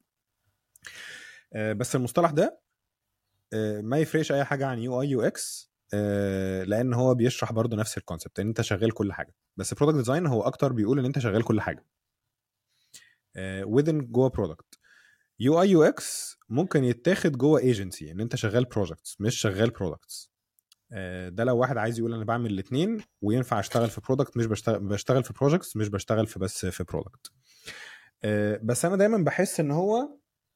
بس المصطلح ده ما يفرقش اي حاجه عن يو اي يو اكس لان هو بيشرح برضه نفس الكونسبت ان انت شغال كل حاجه بس برودكت ديزاين هو اكتر بيقول ان انت شغال كل حاجه within جوه برودكت يو اي يو اكس ممكن يتاخد جوه ايجنسي ان انت شغال بروجكتس مش شغال برودكتس ده لو واحد عايز يقول انا بعمل الاثنين وينفع اشتغل في برودكت مش بشتغل بشتغل في بروجكتس مش بشتغل في بس في برودكت بس انا دايما بحس ان هو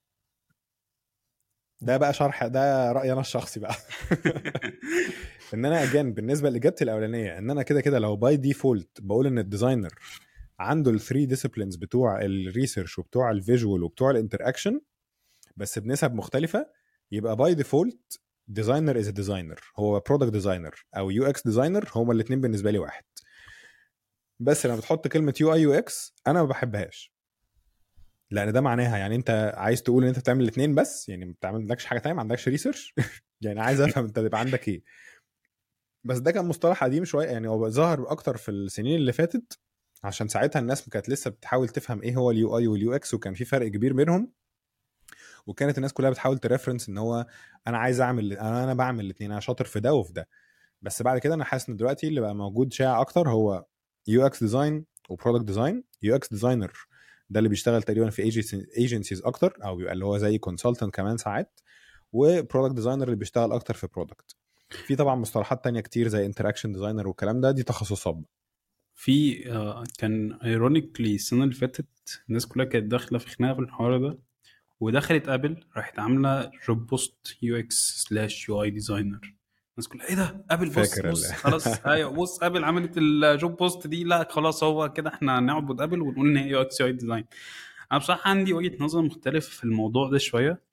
ده بقى شرح ده رايي انا الشخصي بقى ان انا اجان بالنسبه لاجابتي الاولانيه ان انا كده كده لو باي ديفولت بقول ان الديزاينر عنده الثري ديسيبلينز بتوع الريسيرش وبتوع الفيجوال وبتوع الانتر اكشن بس بنسب مختلفه يبقى باي ديفولت ديزاينر از ديزاينر هو برودكت ديزاينر او يو اكس ديزاينر هما الاثنين بالنسبه لي واحد بس لما بتحط كلمه يو اي يو اكس انا ما بحبهاش لان ده معناها يعني انت عايز تقول ان انت بتعمل الاثنين بس يعني ما بتعملكش حاجه ثانيه ما عندكش ريسيرش يعني عايز افهم انت بيبقى عندك ايه بس ده كان مصطلح قديم شويه يعني هو ظهر اكتر في السنين اللي فاتت عشان ساعتها الناس كانت لسه بتحاول تفهم ايه هو اليو اي واليو اكس وكان في فرق كبير بينهم وكانت الناس كلها بتحاول تريفرنس ان هو انا عايز اعمل انا انا بعمل الاثنين انا شاطر في ده وفي ده بس بعد كده انا حاسس ان دلوقتي اللي بقى موجود شائع اكتر هو يو اكس ديزاين وبرودكت ديزاين يو اكس ديزاينر ده اللي بيشتغل تقريبا في ايجنسيز اكتر او بيبقى اللي هو زي كونسلتنت كمان ساعات وبرودكت ديزاينر اللي بيشتغل اكتر في برودكت في طبعا مصطلحات تانية كتير زي انتراكشن ديزاينر والكلام ده دي تخصصات في كان ايرونيكلي السنه اللي فاتت الناس كلها كانت داخله في خناقه في الحوار ده ودخلت ابل راحت عامله روبوست يو اكس سلاش يو اي ديزاينر الناس كلها ايه ده ابل بص فاكر بص ال- خلاص ايوه بص ابل عملت الجوب بوست دي لا خلاص هو كده احنا هنعبد ابل ونقول ان هي يو اكس يو اي ديزاين انا بصراحه عندي وجهه نظر مختلفه في الموضوع ده شويه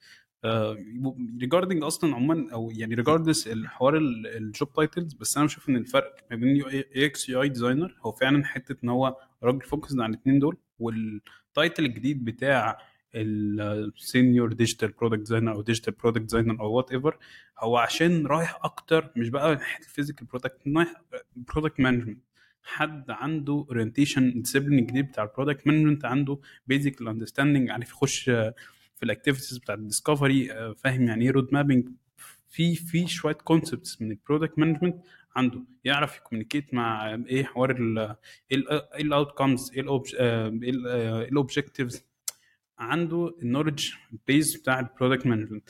ريجاردنج اصلا عموما او يعني ريجاردس الحوار الجوب تايتلز بس انا بشوف ان الفرق ما بين يو اكس يو اي ديزاينر هو فعلا حته ان هو راجل فوكس على الاثنين دول والتايتل الجديد بتاع السينيور ديجيتال برودكت ديزاينر او ديجيتال برودكت ديزاينر او وات ايفر هو عشان رايح اكتر مش بقى ناحيه الفيزيكال برودكت رايح برودكت مانجمنت حد عنده اورينتيشن ديسيبلين الجديد بتاع البرودكت مانجمنت عنده بيزك اندرستاندنج عارف يخش في الاكتيفيتيز بتاع الديسكفري فاهم يعني ايه رود مابينج في في شويه كونسبتس من البرودكت مانجمنت عنده يعرف يكومينيكيت مع ايه حوار ايه الاوتكمز ايه الاوبجكتيفز عنده النولج بيز بتاع البرودكت مانجمنت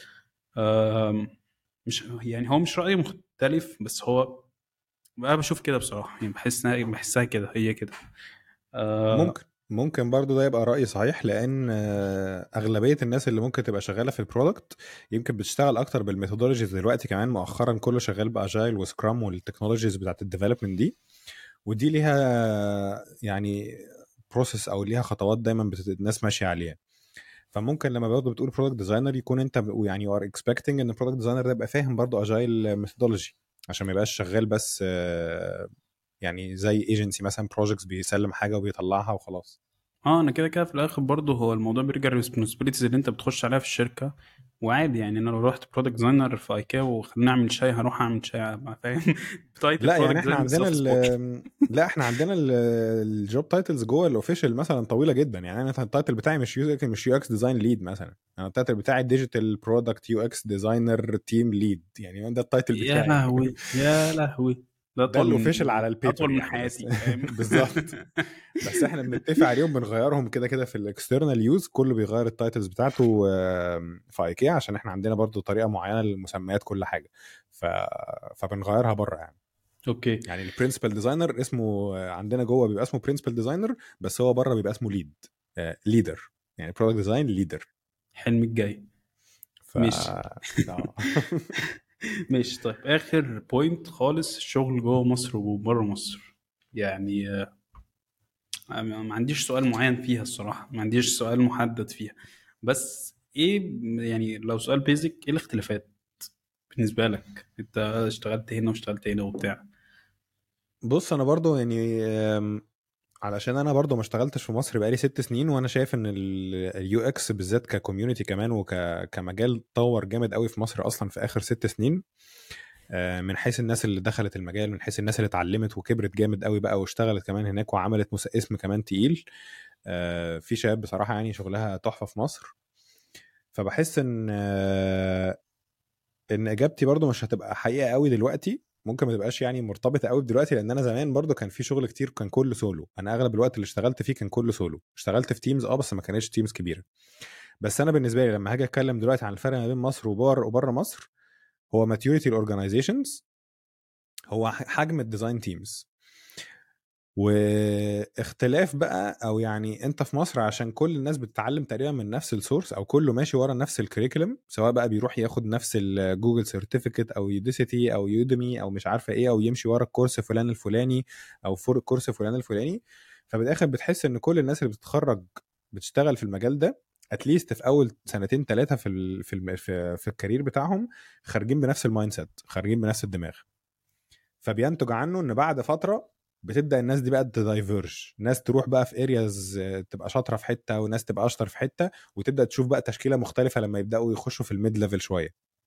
مش يعني هو مش راي مختلف بس هو انا بشوف كده بصراحه يعني بحس بحسها كده هي كده ممكن ممكن برضو ده يبقى رأي صحيح لأن أغلبية الناس اللي ممكن تبقى شغالة في البرودكت يمكن بتشتغل أكتر بالميثودولوجيز دلوقتي كمان مؤخرا كله شغال بأجايل وسكرام والتكنولوجيز بتاعت الديفلوبمنت دي ودي ليها يعني بروسيس أو ليها خطوات دايما بتت... الناس ماشية عليها فممكن لما برضه بتقول برودكت ديزاينر يكون انت يعني ار اكسبكتنج ان البرودكت ديزاينر ده يبقى فاهم برضه اجايل ميثودولوجي عشان ما يبقاش شغال بس يعني زي ايجنسي مثلا بروجكتس بيسلم حاجه وبيطلعها وخلاص اه انا كده كده في الاخر برضه هو الموضوع بيرجع للريسبونسبيلتيز اللي انت بتخش عليها في الشركه وعادي يعني انا لو رحت برودكت ديزاينر في ايكيا وخلينا نعمل شاي هروح اعمل شاي فاهم لا يعني احنا عندنا لا احنا عندنا الجوب تايتلز جوه الاوفيشال مثلا طويله جدا يعني انا مثلا التايتل بتاعي مش يو مش يو اكس ديزاين ليد مثلا انا التايتل بتاعي ديجيتال برودكت يو اكس ديزاينر تيم ليد يعني ده التايتل بتاعي يا لهوي يا لهوي ده, ده الاوفيشال على البيبر اطول من يعني حياتي بالظبط بس احنا بنتفق عليهم بنغيرهم كده كده في الاكسترنال يوز كله بيغير التايتلز بتاعته في ايكيا عشان احنا عندنا برضو طريقه معينه للمسميات كل حاجه ف... فبنغيرها بره يعني اوكي يعني البرنسبل ديزاينر اسمه عندنا جوه بيبقى اسمه برنسبل ديزاينر بس هو بره بيبقى اسمه ليد ليدر يعني برودكت ديزاين ليدر حلمي الجاي ف... ماشي ماشي طيب اخر بوينت خالص الشغل جوه مصر وبره مصر يعني ما عنديش سؤال معين فيها الصراحه ما عنديش سؤال محدد فيها بس ايه يعني لو سؤال بيزك ايه الاختلافات بالنسبه لك انت اشتغلت هنا واشتغلت هنا وبتاع بص انا برضو يعني علشان انا برضو ما اشتغلتش في مصر بقالي ست سنين وانا شايف ان اليو اكس بالذات ككوميونتي كمان وكمجال طور جامد قوي في مصر اصلا في اخر ست سنين من حيث الناس اللي دخلت المجال من حيث الناس اللي اتعلمت وكبرت جامد قوي بقى واشتغلت كمان هناك وعملت اسم كمان تقيل في شباب بصراحه يعني شغلها تحفه في مصر فبحس ان ان اجابتي برضو مش هتبقى حقيقه قوي دلوقتي ممكن ما تبقاش يعني مرتبطه قوي دلوقتي لان انا زمان برضو كان في شغل كتير كان كله سولو انا اغلب الوقت اللي اشتغلت فيه كان كله سولو اشتغلت في تيمز اه بس ما كانتش تيمز كبيره بس انا بالنسبه لي لما هاجي اتكلم دلوقتي عن الفرق ما بين مصر وبره وبره مصر هو ماتيوريتي الاورجنايزيشنز هو حجم الديزاين تيمز واختلاف بقى او يعني انت في مصر عشان كل الناس بتتعلم تقريبا من نفس السورس او كله ماشي ورا نفس الكريكولم سواء بقى بيروح ياخد نفس الجوجل سيرتيفيكت او يوديسيتي او يودمي او مش عارفه ايه او يمشي ورا الكورس فلان الفلاني او فور الكورس فلان الفلاني فبالاخر بتحس ان كل الناس اللي بتتخرج بتشتغل في المجال ده اتليست في اول سنتين ثلاثه في ال في ال في, في الكارير بتاعهم خارجين بنفس المايند سيت خارجين بنفس الدماغ فبينتج عنه ان بعد فتره بتبدا الناس دي بقى تدايفيرج ناس تروح بقى في ارياز تبقى شاطره في حته وناس تبقى اشطر في حته وتبدا تشوف بقى تشكيله مختلفه لما يبداوا يخشوا في الميد ليفل شويه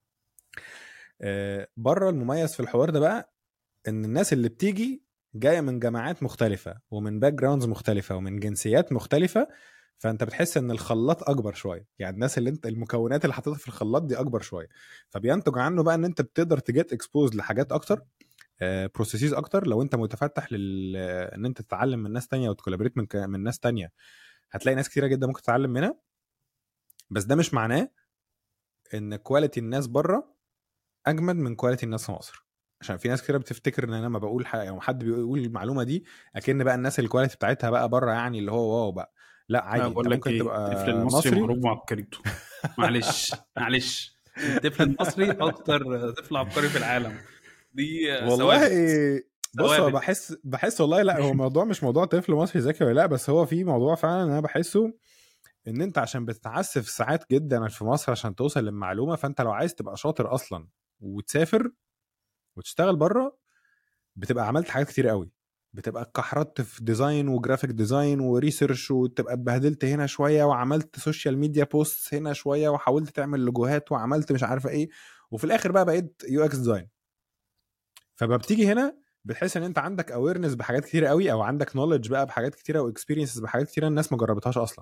بره المميز في الحوار ده بقى ان الناس اللي بتيجي جايه من جامعات مختلفه ومن باك جراوندز مختلفه ومن جنسيات مختلفه فانت بتحس ان الخلاط اكبر شويه يعني الناس اللي انت المكونات اللي حطيتها في الخلاط دي اكبر شويه فبينتج عنه بقى ان انت بتقدر تجيت اكسبوز لحاجات اكتر بروسيسز اكتر لو انت متفتح لل ان انت تتعلم من ناس تانية وتكولابريت من ك... من ناس تانية هتلاقي ناس كتيره جدا ممكن تتعلم منها بس ده مش معناه ان كواليتي الناس بره اجمد من كواليتي الناس في مصر عشان في ناس كتير بتفتكر ان انا لما بقول حاجه او حد بيقول المعلومه دي اكن بقى الناس الكواليتي بتاعتها بقى بره يعني اللي هو واو بقى لا عادي انت ممكن إيه؟ تبقى الطفل المصري مصري معروف بعبقريته معلش معلش الطفل المصري اكتر طفل عبقري في العالم دي والله بص هو بحس بحس والله لا هو الموضوع مش موضوع طفل مصري ذكي ولا لا بس هو في موضوع فعلا انا بحسه ان انت عشان بتتعسف ساعات جدا في مصر عشان توصل للمعلومه فانت لو عايز تبقى شاطر اصلا وتسافر وتشتغل بره بتبقى عملت حاجات كتير قوي بتبقى اتكحرت في ديزاين وجرافيك ديزاين وريسيرش وتبقى اتبهدلت هنا شويه وعملت سوشيال ميديا بوست هنا شويه وحاولت تعمل لوجوهات وعملت مش عارفه ايه وفي الاخر بقى بقيت يو اكس ديزاين فما بتيجي هنا بتحس ان انت عندك اويرنس بحاجات كتير قوي او عندك نولج بقى بحاجات كتيره واكسبيرينسز بحاجات كتيره الناس ما جربتهاش اصلا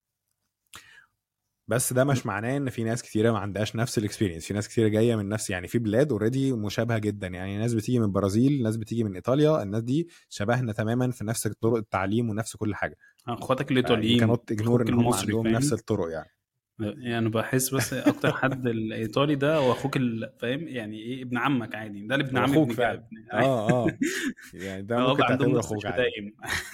بس ده مش معناه ان في ناس كتيره ما عندهاش نفس الاكسبيرينس في ناس كتيره جايه من نفس يعني في بلاد اوريدي مشابهه جدا يعني ناس بتيجي من البرازيل ناس بتيجي من ايطاليا الناس دي شبهنا تماما في نفس طرق التعليم ونفس كل حاجه اخواتك يعني الايطاليين كانت اجنور اخوك ان هم المصري عندهم فاهم نفس الطرق يعني يعني بحس بس اكتر حد الايطالي ده هو اخوك ال- فاهم يعني ايه ابن عمك عادي ده ابن هو عمي اخوك ابن فعلا ابن اه اه يعني ده اه ممكن بقى عندهم تعتبره نفس اخوك عادي الشتايم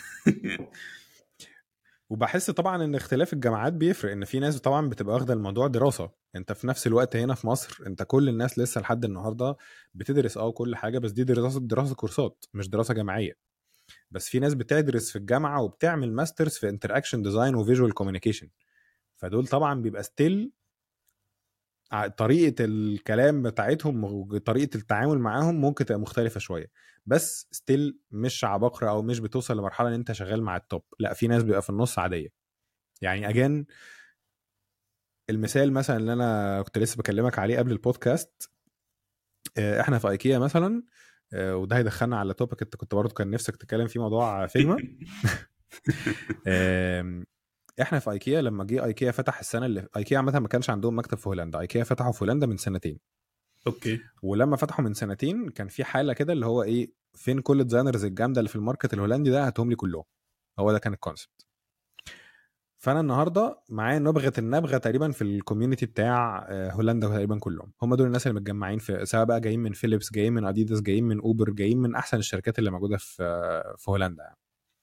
وبحس طبعا ان اختلاف الجامعات بيفرق ان في ناس طبعا بتبقى واخده الموضوع دراسه انت في نفس الوقت هنا في مصر انت كل الناس لسه لحد النهارده بتدرس اه كل حاجه بس دي دراسه دراسه كورسات مش دراسه جامعيه بس في ناس بتدرس في الجامعه وبتعمل ماسترز في انتر اكشن ديزاين وفيجوال كوميونيكيشن فدول طبعا بيبقى ستيل طريقه الكلام بتاعتهم وطريقه التعامل معاهم ممكن تبقى مختلفه شويه بس ستيل مش عباقره او مش بتوصل لمرحله ان انت شغال مع التوب لا في ناس بيبقى في النص عاديه يعني اجان المثال مثلا اللي انا كنت لسه بكلمك عليه قبل البودكاست آه، احنا في ايكيا مثلا آه، وده هيدخلنا على توبك انت كنت برضه كان نفسك تتكلم فيه موضوع فيجما آم، احنا في ايكيا لما جه ايكيا فتح السنه اللي ايكيا عامه ما كانش عندهم مكتب في هولندا ايكيا فتحوا في هولندا من سنتين اوكي ولما فتحوا من سنتين كان في حاله كده اللي هو ايه فين كل الديزاينرز الجامده اللي في الماركت الهولندي ده هاتهم لي كلهم هو ده كان الكونسبت فانا النهارده معايا نبغه النبغه تقريبا في الكوميونتي بتاع آه، هولندا تقريبا كلهم هم دول الناس اللي متجمعين في سواء بقى جايين من فيليبس جايين من اديداس جايين من اوبر جايين من احسن الشركات اللي موجوده في آه، في هولندا يعني.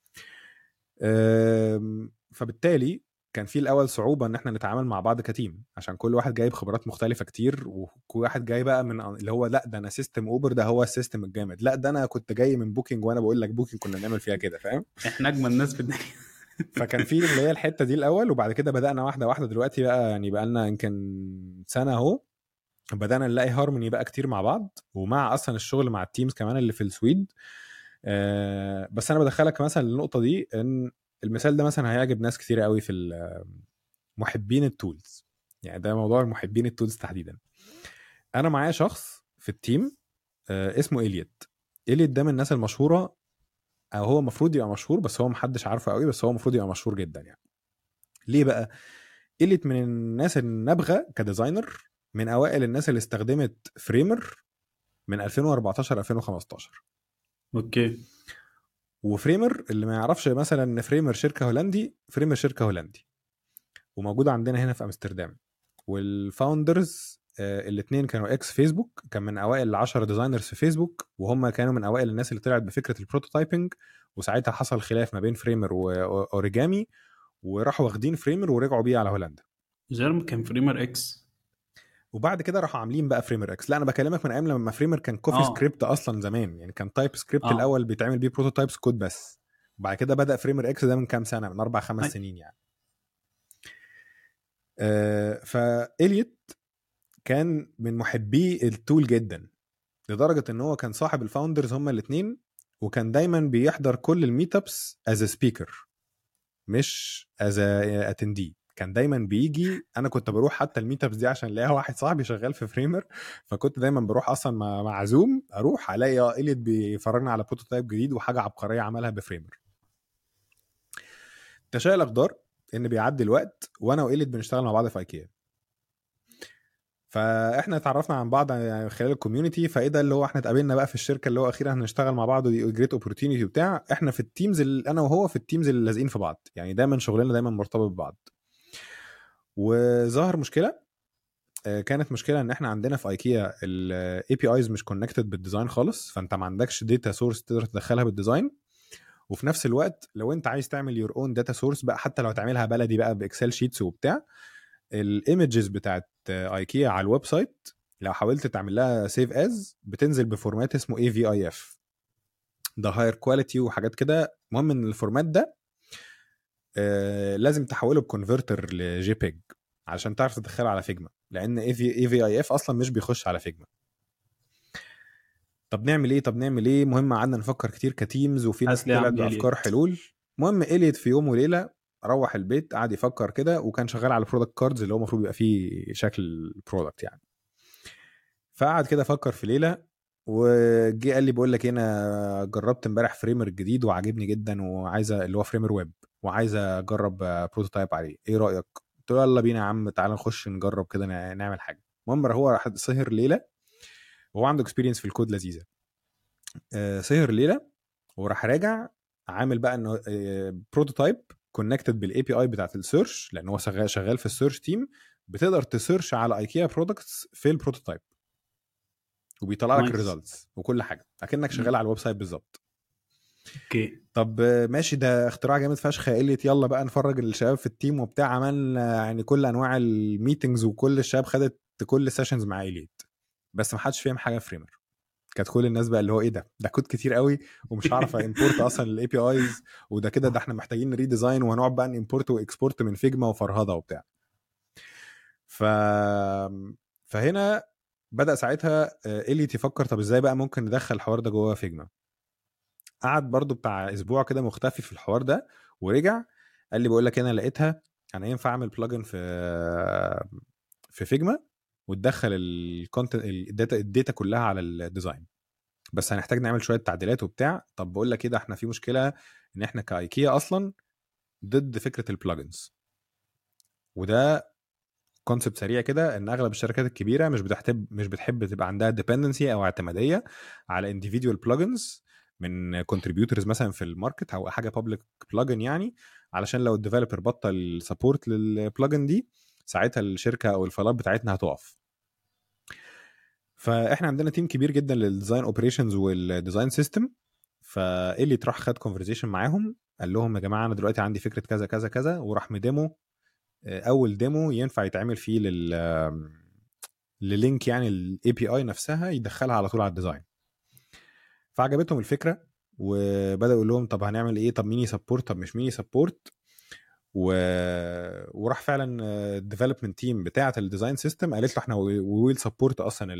آم، فبالتالي كان في الاول صعوبه ان احنا نتعامل مع بعض كتيم عشان كل واحد جايب خبرات مختلفه كتير وكل واحد جاي بقى من اللي هو لا ده انا سيستم اوبر ده هو السيستم الجامد لا ده انا كنت جاي من بوكينج وانا بقول لك بوكينج كنا بنعمل فيها كده فاهم احنا اجمل ناس في الدنيا فكان في اللي هي الحته دي الاول وبعد كده بدانا واحده واحده دلوقتي بقى يعني بقى لنا يمكن سنه اهو بدانا نلاقي هارموني بقى كتير مع بعض ومع اصلا الشغل مع التيمز كمان اللي في السويد آه بس انا بدخلك مثلا للنقطه دي ان المثال ده مثلا هيعجب ناس كتير قوي في ال- محبين التولز يعني ده موضوع محبين التولز تحديدا انا معايا شخص في التيم آه اسمه اليت اليت ده من الناس المشهوره او هو المفروض يبقى مشهور بس هو محدش عارفه قوي بس هو المفروض يبقى مشهور جدا يعني ليه بقى اليت من الناس النابغه كديزاينر من اوائل الناس اللي استخدمت فريمر من 2014 2015 اوكي وفريمر اللي ما يعرفش مثلا ان فريمر شركه هولندي فريمر شركه هولندي وموجوده عندنا هنا في امستردام والفاوندرز الاثنين كانوا اكس فيسبوك كان من اوائل العشرة ديزاينرز في فيسبوك وهم كانوا من اوائل الناس اللي طلعت بفكره البروتوتايبنج وساعتها حصل خلاف ما بين فريمر واوريجامي وراحوا واخدين فريمر ورجعوا بيه على هولندا جيرم كان فريمر اكس وبعد كده راحوا عاملين بقى فريمر اكس لا انا بكلمك من ايام لما فريمر كان كوفي آه. سكريبت اصلا زمان يعني كان تايب سكريبت آه. الاول بيتعمل بيه بروتوتايبس كود بس وبعد كده بدا فريمر اكس ده من كام سنه من اربع خمس أي. سنين يعني آه فاليت كان من محبي التول جدا لدرجه ان هو كان صاحب الفاوندرز هما الاثنين وكان دايما بيحضر كل الميت ابس از سبيكر مش از اتندي كان دايما بيجي انا كنت بروح حتى الميت ابس دي عشان الاقيها واحد صاحبي شغال في فريمر فكنت دايما بروح اصلا مع مع زوم اروح الاقي اه اليت بيفرجنا على بروتوتايب جديد وحاجه عبقريه عملها بفريمر تشاء الاقدار ان بيعدي الوقت وانا واليت بنشتغل مع بعض في ايكيا فاحنا اتعرفنا عن بعض يعني خلال الكوميونتي فايه ده اللي هو احنا اتقابلنا بقى في الشركه اللي هو اخيرا هنشتغل مع بعض ودي جريت اوبورتيونيتي وبتاع احنا في التيمز اللي انا وهو في التيمز اللي لازقين في بعض يعني دايما شغلنا دايما مرتبط ببعض وظهر مشكله آه، كانت مشكله ان احنا عندنا في ايكيا الاي بي ايز مش كونكتد بالديزاين خالص فانت ما عندكش داتا سورس تقدر تدخلها بالديزاين وفي نفس الوقت لو انت عايز تعمل يور اون داتا سورس بقى حتى لو هتعملها بلدي بقى باكسل شيتس وبتاع الايمجز بتاعت ايكيا على الويب سايت لو حاولت تعمل لها سيف از بتنزل بفورمات اسمه اي في اي اف ده هاير كواليتي وحاجات كده المهم ان الفورمات ده آه، بيبقى صعب ان انت تعمل له آه لازم تحوله بكونفرتر لجي بيج علشان تعرف تدخله على فيجما لان اي في اي في اي اف اصلا مش بيخش على فيجما طب نعمل ايه طب نعمل ايه مهم قعدنا نفكر كتير كتيمز وفي ناس حاسس ليه طلعت عم بافكار إليوت. حلول المهم اليت في يوم وليله روح البيت قعد يفكر كده وكان شغال على برودكت كاردز اللي هو المفروض يبقى فيه شكل برودكت يعني فقعد كده فكر في ليله وجي قال لي بقول لك إيه، انا جربت امبارح فريمر جديد وعاجبني جدا وعايز اللي هو فريمر ويب وعايز اجرب بروتوتايب عليه ايه رايك قلت له يلا بينا يا عم تعالى نخش نجرب كده نع- نعمل حاجه المهم هو راح سهر ليله وهو عنده اكسبيرينس في الكود لذيذه آه، سهر ليله وراح راجع عامل بقى انه بروتوتايب كونكتد بالاي بي اي بتاعت السيرش لان هو شغال شغال في السيرش تيم بتقدر تسيرش على ايكيا برودكتس في البروتوتايب وبيطلع لك Nice. الريزلتس وكل حاجه اكنك شغال على الويب سايت بالظبط اوكي طب آه، ماشي ده اختراع جامد فشخ يا قلت يلا بقى نفرج الشباب في التيم وبتاع عملنا يعني كل انواع الميتنجز وكل الشباب خدت كل السيشنز مع اليت بس ما حدش فاهم حاجه في فريمر كانت كل الناس بقى اللي هو ايه ده ده كود كتير قوي ومش هعرف امبورت اصلا الاي بي ايز وده كده ده احنا محتاجين نريديزاين وهنقعد بقى نمبورت واكسبورت من فيجما وفرهده وبتاع ف فهنا بدا ساعتها آه، اليت يفكر طب ازاي بقى ممكن ندخل الحوار ده جوه فيجما قعد برضو بتاع اسبوع كده مختفي في الحوار ده ورجع قال لي بقول لك انا لقيتها انا ينفع اعمل بلجن في في فيجما وتدخل الكونتنت الداتا الداتا كلها على الديزاين بس هنحتاج نعمل شويه تعديلات وبتاع طب بقول لك كده احنا في مشكله ان احنا كايكيا اصلا ضد فكره البلجنز وده كونسبت سريع كده ان اغلب الشركات الكبيره مش بتحب مش بتحب تبقى عندها ديبندنسي او اعتماديه على individual بلجنز من كونتريبيوتورز مثلا في الماركت او حاجه بابليك بلجن يعني علشان لو الديفلوبر بطل سبورت للبلجن دي ساعتها الشركه او الفايلات بتاعتنا هتقف فاحنا عندنا تيم كبير جدا للديزاين اوبريشنز والديزاين سيستم فاللي راح خد كونفرزيشن معاهم قال لهم يا جماعه انا دلوقتي عندي فكره كذا كذا كذا وراح مديمو آه، اول ديمو ينفع يتعمل فيه لل آم، للينك يعني الاي بي اي نفسها يدخلها على طول على الديزاين فعجبتهم الفكره وبدا يقول لهم طب هنعمل ايه طب مين يسبورت طب مش مين يسبورت و... وراح فعلا الديفلوبمنت تيم بتاعه الديزاين سيستم قالت له احنا ويل سبورت اصلا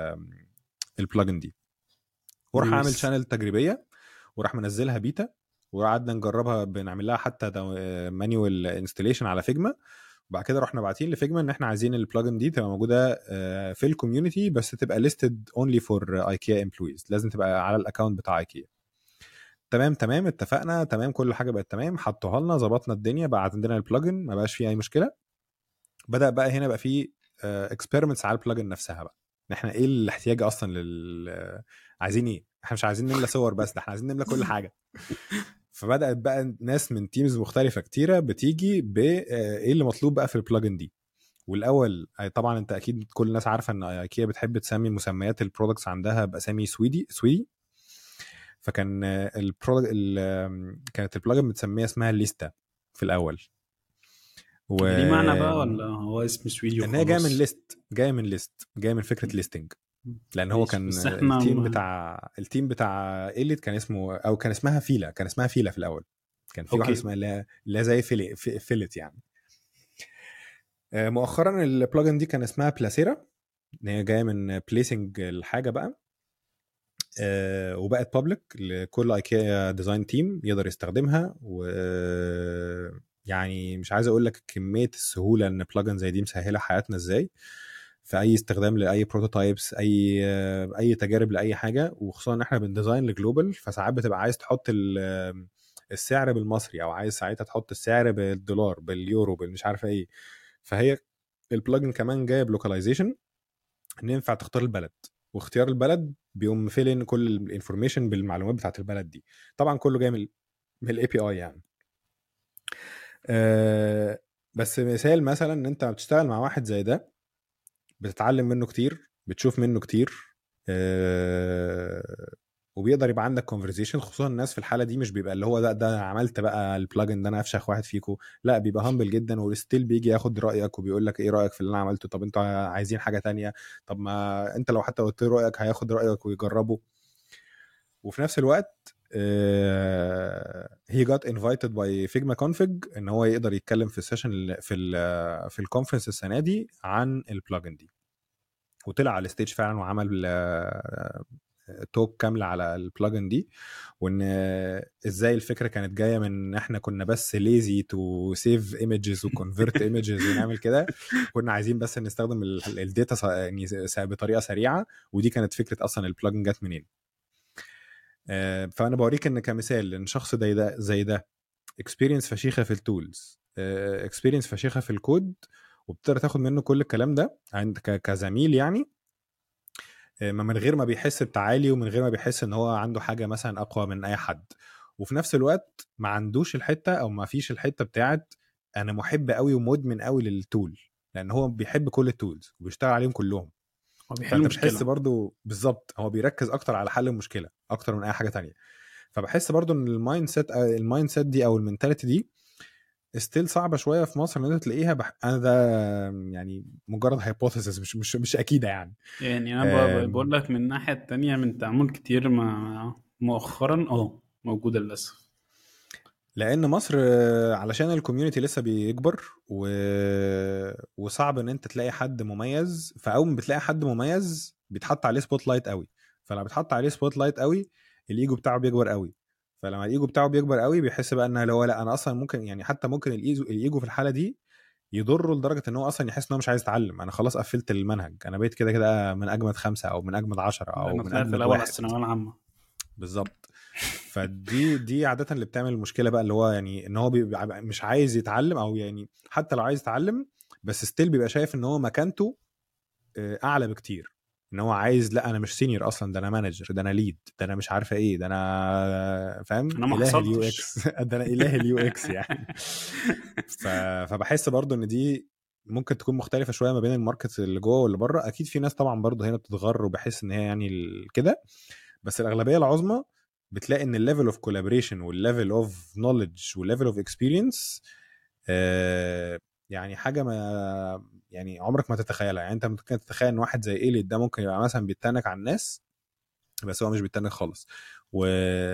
البلجن دي وراح عامل Nice. شانل تجريبيه وراح منزلها بيتا وقعدنا نجربها بنعمل لها حتى مانيوال انستليشن على فيجما وبعد كده رحنا باعتين لفيجما ان احنا عايزين البلجن دي تبقى موجوده آه، في الكوميونتي بس تبقى ليستد اونلي فور ايكيا امبلويز لازم تبقى على الاكونت بتاع ايكيا تمام تمام اتفقنا تمام كل حاجه بقت تمام حطوها لنا ظبطنا الدنيا بقى عندنا البلجن ما بقاش فيه اي مشكله بدا بقى هنا بقى فيه اكسبيرمنتس على البلجن نفسها بقى ان احنا ايه الاحتياج اصلا لل آه، عايزين ايه احنا مش عايزين نملى صور بس ده احنا عايزين نملى كل حاجه فبدات بقى ناس من تيمز مختلفه كتيره بتيجي بايه اللي مطلوب بقى في البلجن دي والاول آه، طبعا انت اكيد كل الناس عارفه ان ايكيا بتحب تسمي مسميات البرودكتس عندها باسامي سويدي سويدي فكان البرودكت كانت البلجن متسميه اسمها ليستا في الاول و... ليه معنى بقى ولا هو اسم سويدي ان هي جايه من وخلاص؟ ليست جايه من ليست جايه من فكره ليستنج لان هو ماشي، كان بس إحنا التيم ما- بتاع التيم بتاع إليت كان اسمه او كان اسمها فيلا كان اسمها فيلا في الاول كان في أوكي. واحده اسمها اللي هي- اللي هي زي فيلي في- فيلت يعني آه، مؤخرا البلجن دي كان اسمها بلاسيرا ان هي جايه من بليسنج الحاجه بقى آه، وبقت بابليك لكل ايكيا ديزاين تيم يقدر يستخدمها و يعني مش عايز اقول لك كميه السهوله ان بلجن زي دي مسهله حياتنا ازاي في اي استخدام لاي بروتوتايبس اي اي تجارب لاي حاجه وخصوصا ان احنا بنديزاين لجلوبال فساعات بتبقى عايز تحط ال- السعر بالمصري او عايز ساعتها تحط السعر بالدولار باليورو بالمش عارف ايه فهي البلجن كمان جايه بلوكاليزيشن ان ينفع تختار البلد واختيار البلد بيقوم فيلين كل الانفورميشن بالمعلومات بتاعت البلد دي طبعا كله جاي من من الاي بي اي يعني أه بس مثال مثلا ان انت بتشتغل مع واحد زي ده بتتعلم منه كتير بتشوف منه كتير أه وبيقدر يبقى عندك كونفرزيشن خصوصا الناس في الحاله دي مش بيبقى اللي هو ده ده عملت بقى البلاجن ده انا افشخ واحد فيكم لا بيبقى هامبل جدا وستيل بيجي ياخد رايك وبيقول لك ايه رايك في اللي انا عملته طب انتوا عايزين حاجه تانية طب ما انت لو حتى قلت له رايك هياخد رايك ويجربه وفي نفس الوقت هي جات انفايتد باي فيجما كونفج ان هو يقدر يتكلم في السيشن في ال في الكونفرنس السنه دي عن البلجن دي وطلع على الستيج فعلا وعمل توك كامله على البلجن دي وان ازاي الفكره كانت جايه من ان احنا كنا بس ليزي تو سيف ايمجز وكونفرت ايمجز ونعمل كده كنا عايزين بس نستخدم الداتا يعني بطريقه سريعه ودي كانت فكره اصلا البلجن جت منين فانا بوريك ان كمثال ان شخص زي ده زي ده اكسبيرينس فشيخه في التولز اكسبيرينس فشيخه في الكود وبتقدر تاخد منه كل الكلام ده عند كزميل يعني من غير ما بيحس بتعالي ومن غير ما بيحس ان هو عنده حاجه مثلا اقوى من اي حد وفي نفس الوقت ما عندوش الحته او ما فيش الحته بتاعت انا محب قوي ومدمن قوي للتول لان هو بيحب كل التولز وبيشتغل عليهم كلهم هو بيحل فانت مشكله بتحس برضو بالظبط هو بيركز اكتر على حل المشكله اكتر من اي حاجه تانية فبحس برضو ان المايند سيت المايند سيت دي او المينتاليتي دي ستيل صعبه شويه في مصر ان انت تلاقيها بح... انا ده يعني مجرد هايبوثيسز مش مش مش اكيده يعني يعني انا آم. بقول لك من الناحيه التانية من تعامل كتير مع مؤخرا اه موجوده للاسف لان مصر آه، علشان الكوميونتي لسه بيكبر و... وصعب ان انت تلاقي حد مميز فاول ما بتلاقي حد مميز بيتحط عليه سبوت لايت قوي فلما بيتحط عليه سبوت لايت قوي الايجو بتاعه بيكبر قوي فلما الايجو بتاعه بيكبر قوي بيحس بقى ان هو لا انا اصلا ممكن يعني حتى ممكن الايجو الايجو في الحاله دي يضره لدرجه ان هو اصلا يحس ان هو مش عايز يتعلم انا خلاص قفلت المنهج انا بقيت كده كده من اجمد خمسه او من اجمد عشرة او انا من طلعت اجمد الاول على واحد الثانويه العامه بالظبط فدي دي عاده اللي بتعمل المشكله بقى اللي هو يعني ان هو بيبقى مش عايز يتعلم او يعني حتى لو عايز يتعلم بس ستيل بيبقى شايف ان هو مكانته آه، اعلى بكتير ان هو عايز لا انا مش سينيور اصلا ده انا مانجر ده انا ليد ده انا مش عارفه ايه ده انا فاهم أنا ما اله اليو حصلتش. اكس ده انا اله اليو اكس يعني ف... فبحس برضو ان دي ممكن تكون مختلفه شويه ما بين الماركت اللي جوه واللي بره اكيد في ناس طبعا برضو هنا بتتغر وبحس ان هي يعني ال- كده بس الاغلبيه العظمى بتلاقي ان الليفل اوف كولابريشن والليفل اوف نوليدج والليفل اوف اكسبيرينس يعني حاجه ما يعني عمرك ما تتخيلها يعني انت ممكن تتخيل ان واحد زي ايليت ده ممكن يبقى مثلا بيتنك على الناس بس هو مش بيتنك خالص و...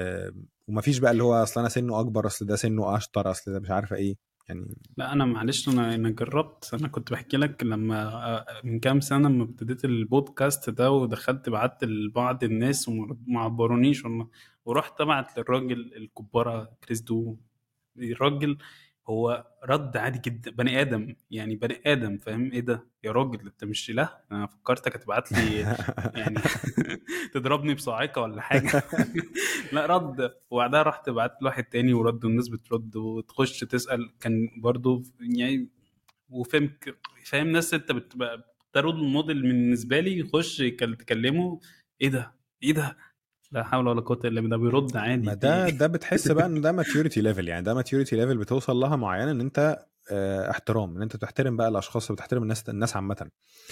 ومفيش بقى اللي هو اصل انا سنه اكبر اصل ده سنه اشطر اصل ده مش عارفه ايه يعني لا انا معلش انا انا جربت انا كنت بحكي لك لما آه، من كام سنه لما ابتديت البودكاست ده ودخلت بعت لبعض الناس وما عبرونيش والله ورحت ابعت للراجل الكبارة كريس دو الراجل هو رد عادي جدا بني ادم يعني بني ادم فاهم ايه ده يا راجل انت مش لا انا فكرتك هتبعت لي يعني تضربني بصاعقه ولا حاجه لا رد وبعدها رحت بعت له واحد تاني ورد والناس بترد وتخش تسال كان برضو يعني وفهم فاهم ناس انت بتبقى ترد الموديل بالنسبه لي يخش يكل- تكلمه ايه ده ايه ده لا حول ولا قوه الا بالله بيرد عادي ما ده ده بتحس بقى ان ده ماتيوريتي ليفل يعني ده ماتيوريتي ليفل بتوصل لها معينه ان انت آه، احترام ان انت بتحترم بقى الاشخاص وبتحترم الناس الناس عامه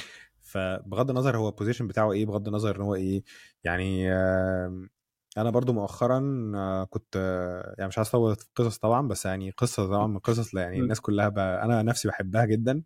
فبغض النظر هو البوزيشن بتاعه ايه بغض النظر ان هو ايه يعني آم، انا برضو مؤخرا آه، كنت آه، يعني مش عايز اطول في القصص طبعا بس يعني قصه طبعا من القصص اللي يعني م. الناس كلها ب... انا نفسي بحبها جدا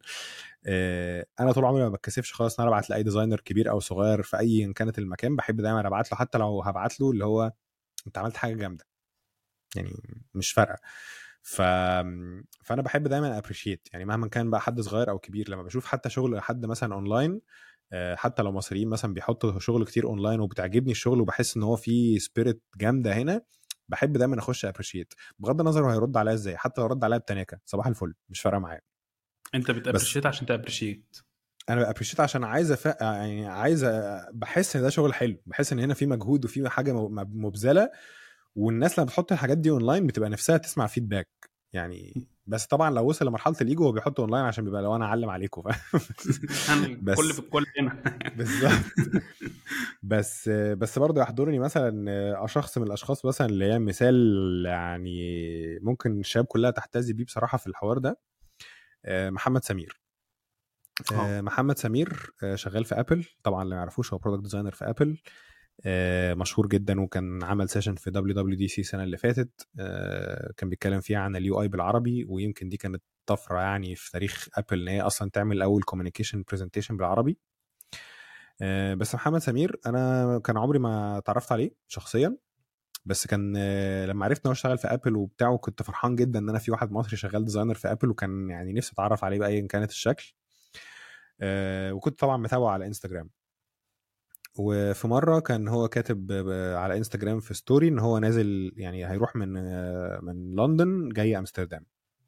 آه، انا طول عمري ما بتكسفش خالص ان انا ابعت لاي ديزاينر كبير او صغير في اي كانت المكان بحب دايما ابعت له حتى لو هبعت له اللي هو انت عملت حاجه جامده يعني مش فارقه ف... فانا بحب دايما ابريشيت يعني مهما كان بقى حد صغير او كبير لما بشوف حتى شغل حد مثلا اونلاين آه، حتى لو مصريين مثلا بيحطوا شغل كتير اونلاين وبتعجبني الشغل وبحس ان هو فيه سبيريت جامده هنا بحب دايما اخش ابريشيت بغض النظر هو هيرد عليا ازاي حتى لو رد عليا بتناكه صباح الفل مش فارقه معايا انت بتابريشيت عشان تابريشيت انا بابريشيت عشان عايز أف... يعني عايز أ- بحس ان ده شغل حلو بحس ان هنا في مجهود وفي حاجه م- مبذله والناس لما بتحط الحاجات دي اونلاين بتبقى نفسها تسمع فيدباك يعني بس طبعا لو وصل لمرحله الايجو هو بيحطه اونلاين عشان بيبقى لو انا اعلم عليكم فاهم يعني بس- الكل في الكل هنا بالظبط بس بس برضه يحضرني مثلا شخص من الاشخاص مثلا اللي هي مثال يعني ممكن الشباب كلها تحتذي بيه بصراحه في الحوار ده آه، محمد سمير آه، اه. محمد سمير آه، شغال في ابل طبعا اللي ما يعرفوش هو برودكت ديزاينر في ابل آه، مشهور جدا وكان عمل سيشن في دبليو دبليو دي سي السنه اللي فاتت آه، كان بيتكلم فيها عن اليو اي بالعربي ويمكن دي كانت طفره يعني في تاريخ ابل ان هي اصلا تعمل اول كوميونيكيشن برزنتيشن بالعربي آه، بس محمد سمير انا كان عمري ما تعرفت عليه شخصيا بس كان آه، لما عرفت ان هو اشتغل في ابل وبتاع وكنت فرحان جدا ان انا في واحد مصري شغال ديزاينر في ابل وكان يعني نفسي اتعرف عليه بايا كانت الشكل آه، وكنت طبعا متابعه على انستجرام وفي مره كان هو كاتب ب- على انستجرام في ستوري ان هو نازل يعني هيروح من آه، من لندن جاي امستردام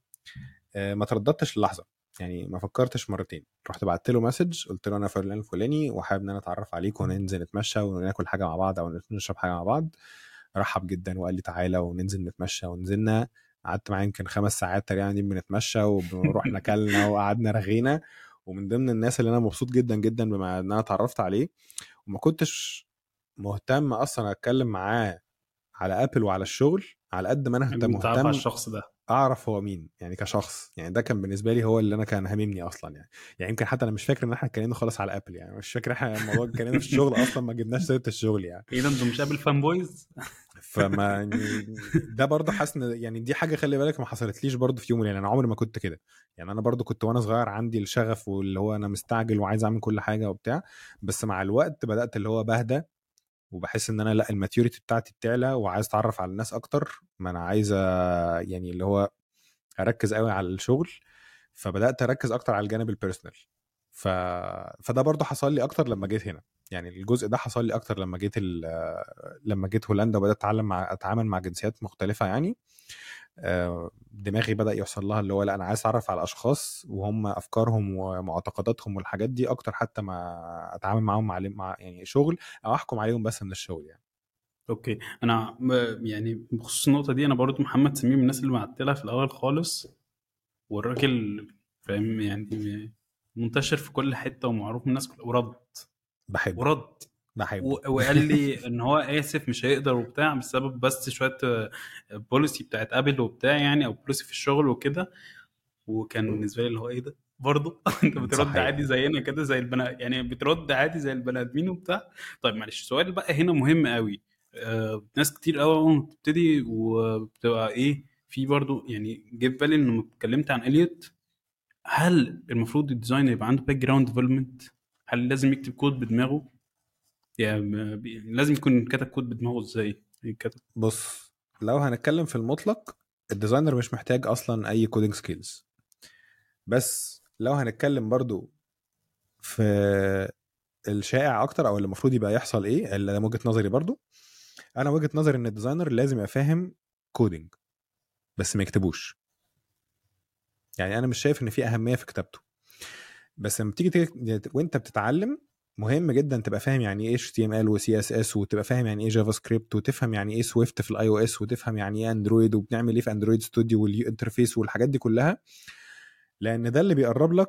آه، ما ترددتش للحظه يعني ما فكرتش مرتين رحت بعت له مسج قلت له انا فلان الفلاني وحابب ان انا اتعرف عليك وننزل نتمشى وناكل حاجه مع بعض او نشرب حاجه مع بعض رحب جدا وقال لي تعالى وننزل نتمشى ونزلنا قعدت معاه يمكن خمس ساعات تقريبا قاعدين بنتمشى ورحنا كلنا وقعدنا رغينا ومن ضمن الناس اللي انا مبسوط جدا جدا بما ان انا اتعرفت عليه وما كنتش مهتم اصلا اتكلم معاه على ابل وعلى الشغل على قد ما انا انت متعرف مهتم على الشخص ده اعرف هو مين يعني كشخص يعني ده كان بالنسبه لي هو اللي انا كان هاممني اصلا يعني يعني يمكن حتى انا مش فاكر ان احنا اتكلمنا خالص على ابل يعني مش فاكر احنا الموضوع اتكلمنا في الشغل اصلا ما جبناش سيره الشغل يعني ايه ده انتوا مش قابل فان بويز فما يعني ده برضه حاسس ان يعني دي حاجه خلي بالك ما حصلتليش برضه في يوم يعني انا عمري ما كنت كده يعني انا برضه كنت وانا صغير عندي الشغف واللي هو انا مستعجل وعايز اعمل كل حاجه وبتاع بس مع الوقت بدات اللي هو بهدى وبحس ان انا لا الماتيوريتي بتاعتي بتعلى وعايز اتعرف على الناس اكتر ما انا عايز أ- يعني اللي هو اركز قوي على الشغل فبدات اركز اكتر على الجانب البيرسونال ف... فده برضه حصل لي اكتر لما جيت هنا يعني الجزء ده حصل لي اكتر لما جيت ال... لما جيت هولندا وبدات اتعلم مع اتعامل مع جنسيات مختلفه يعني آه، دماغي بدا يوصل لها اللي هو لا انا عايز اتعرف على اشخاص وهم افكارهم ومعتقداتهم والحاجات دي اكتر حتى ما اتعامل معاهم مع, مع يعني شغل او احكم عليهم بس من الشغل يعني اوكي انا ب- يعني بخصوص النقطه دي انا برضو محمد سمير من الناس اللي بعت لها في الاول خالص والراجل فاهم يعني منتشر في كل حته ومعروف من الناس كلها ورد بحبه ورد بحبه و- وقال لي ان هو اسف مش هيقدر وبتاع بسبب بس شويه بوليسي بتاعت ابل وبتاع يعني او بوليسي في الشغل وكده وكان بالنسبه لي اللي هو ايه ده برضه انت بترد صحيح. عادي زينا كده زي البني يعني بترد عادي زي البني ادمين وبتاع طيب معلش السؤال بقى هنا مهم قوي آه ناس كتير قوي اول ما بتبتدي وبتبقى ايه في برضه يعني جه في بالي لما اتكلمت عن اليوت هل المفروض الديزاينر يبقى عنده باك جراوند ديفلوبمنت هل لازم يكتب كود بدماغه يعني بي- لازم يكون كتب كود بدماغه ازاي كتب بص لو هنتكلم في المطلق الديزاينر مش محتاج اصلا اي كودينج سكيلز بس لو هنتكلم برضو في الشائع اكتر او اللي المفروض يبقى يحصل ايه اللي من وجهه نظري برضو انا وجهه نظري ان الديزاينر لازم يبقى فاهم كودينج بس ما يكتبوش يعني انا مش شايف ان في اهميه في كتابته بس لما تيجي تيجي- وانت بتتعلم مهم جدا تبقى فاهم يعني ايه HTML و CSS وتبقى فاهم يعني ايه جافا سكريبت وتفهم يعني ايه سويفت في الاي او اس وتفهم يعني ايه اندرويد وبنعمل ايه في اندرويد ستوديو واليو انترفيس والحاجات دي كلها لان ده اللي بيقرب لك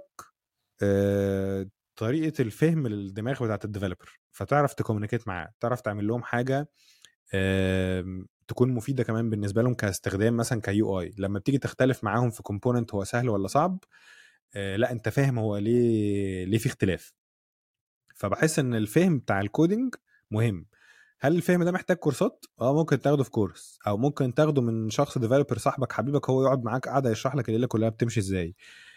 آه، طريقه الفهم للدماغ بتاعت الديفلوبر فتعرف تكومينيكيت معاه تعرف تعمل لهم حاجه آم، تكون مفيده كمان بالنسبه لهم كاستخدام مثلا كيو اي لما بتيجي تختلف معاهم في كومبوننت هو سهل ولا صعب آه، لا انت فاهم هو ليه ليه في اختلاف فبحس ان الفهم بتاع الكودينج مهم هل الفهم ده محتاج كورسات اه ممكن تاخده في كورس او ممكن تاخده من شخص ديفلوبر صاحبك حبيبك هو يقعد معاك قاعده يشرح لك الليله كلها بتمشي ازاي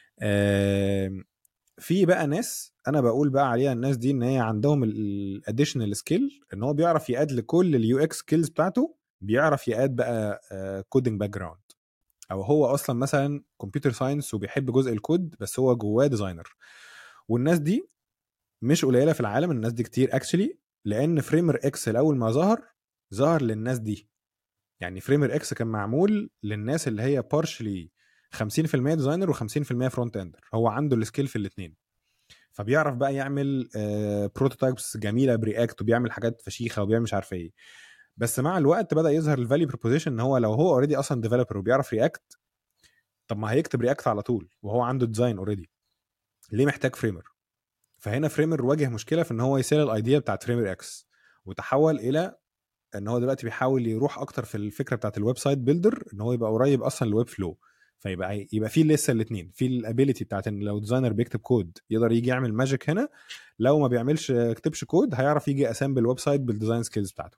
آم، في بقى ناس انا بقول بقى عليها الناس دي ان هي عندهم الاديشنال سكيل ان هو بيعرف ياد لكل اليو اكس سكيلز بتاعته بيعرف ياد بقى كودنج باك جراوند او هو اصلا مثلا كمبيوتر ساينس وبيحب جزء الكود بس هو جواه ديزاينر والناس دي مش قليله في العالم الناس دي كتير اكشلي لان فريمر اكسل اول ما ظهر ظهر للناس دي يعني فريمر اكس كان معمول للناس اللي هي بارشلي 50% ديزاينر و50% فرونت اندر هو عنده السكيل في الاثنين فبيعرف بقى يعمل بروتوتايبس جميله برياكت وبيعمل حاجات فشيخه وبيعمل مش عارف ايه بس مع الوقت بدا يظهر الفاليو بروبوزيشن ان هو لو هو اوريدي اصلا ديفلوبر وبيعرف رياكت طب ما هيكتب رياكت على طول وهو عنده ديزاين اوريدي ليه محتاج فريمر فهنا فريمر واجه مشكله في ان هو يسيل الايديا بتاعت فريمر اكس وتحول الى ان هو دلوقتي بيحاول يروح اكتر في الفكره بتاعت الويب سايت بيلدر ان هو يبقى قريب اصلا للويب فلو فيبقى يبقى في لسه الاثنين في الابيليتي بتاعت ان لو ديزاينر بيكتب كود يقدر يجي يعمل ماجيك هنا لو ما بيعملش كتبش كود هيعرف يجي اسامبل الويب سايت بالديزاين سكيلز بتاعته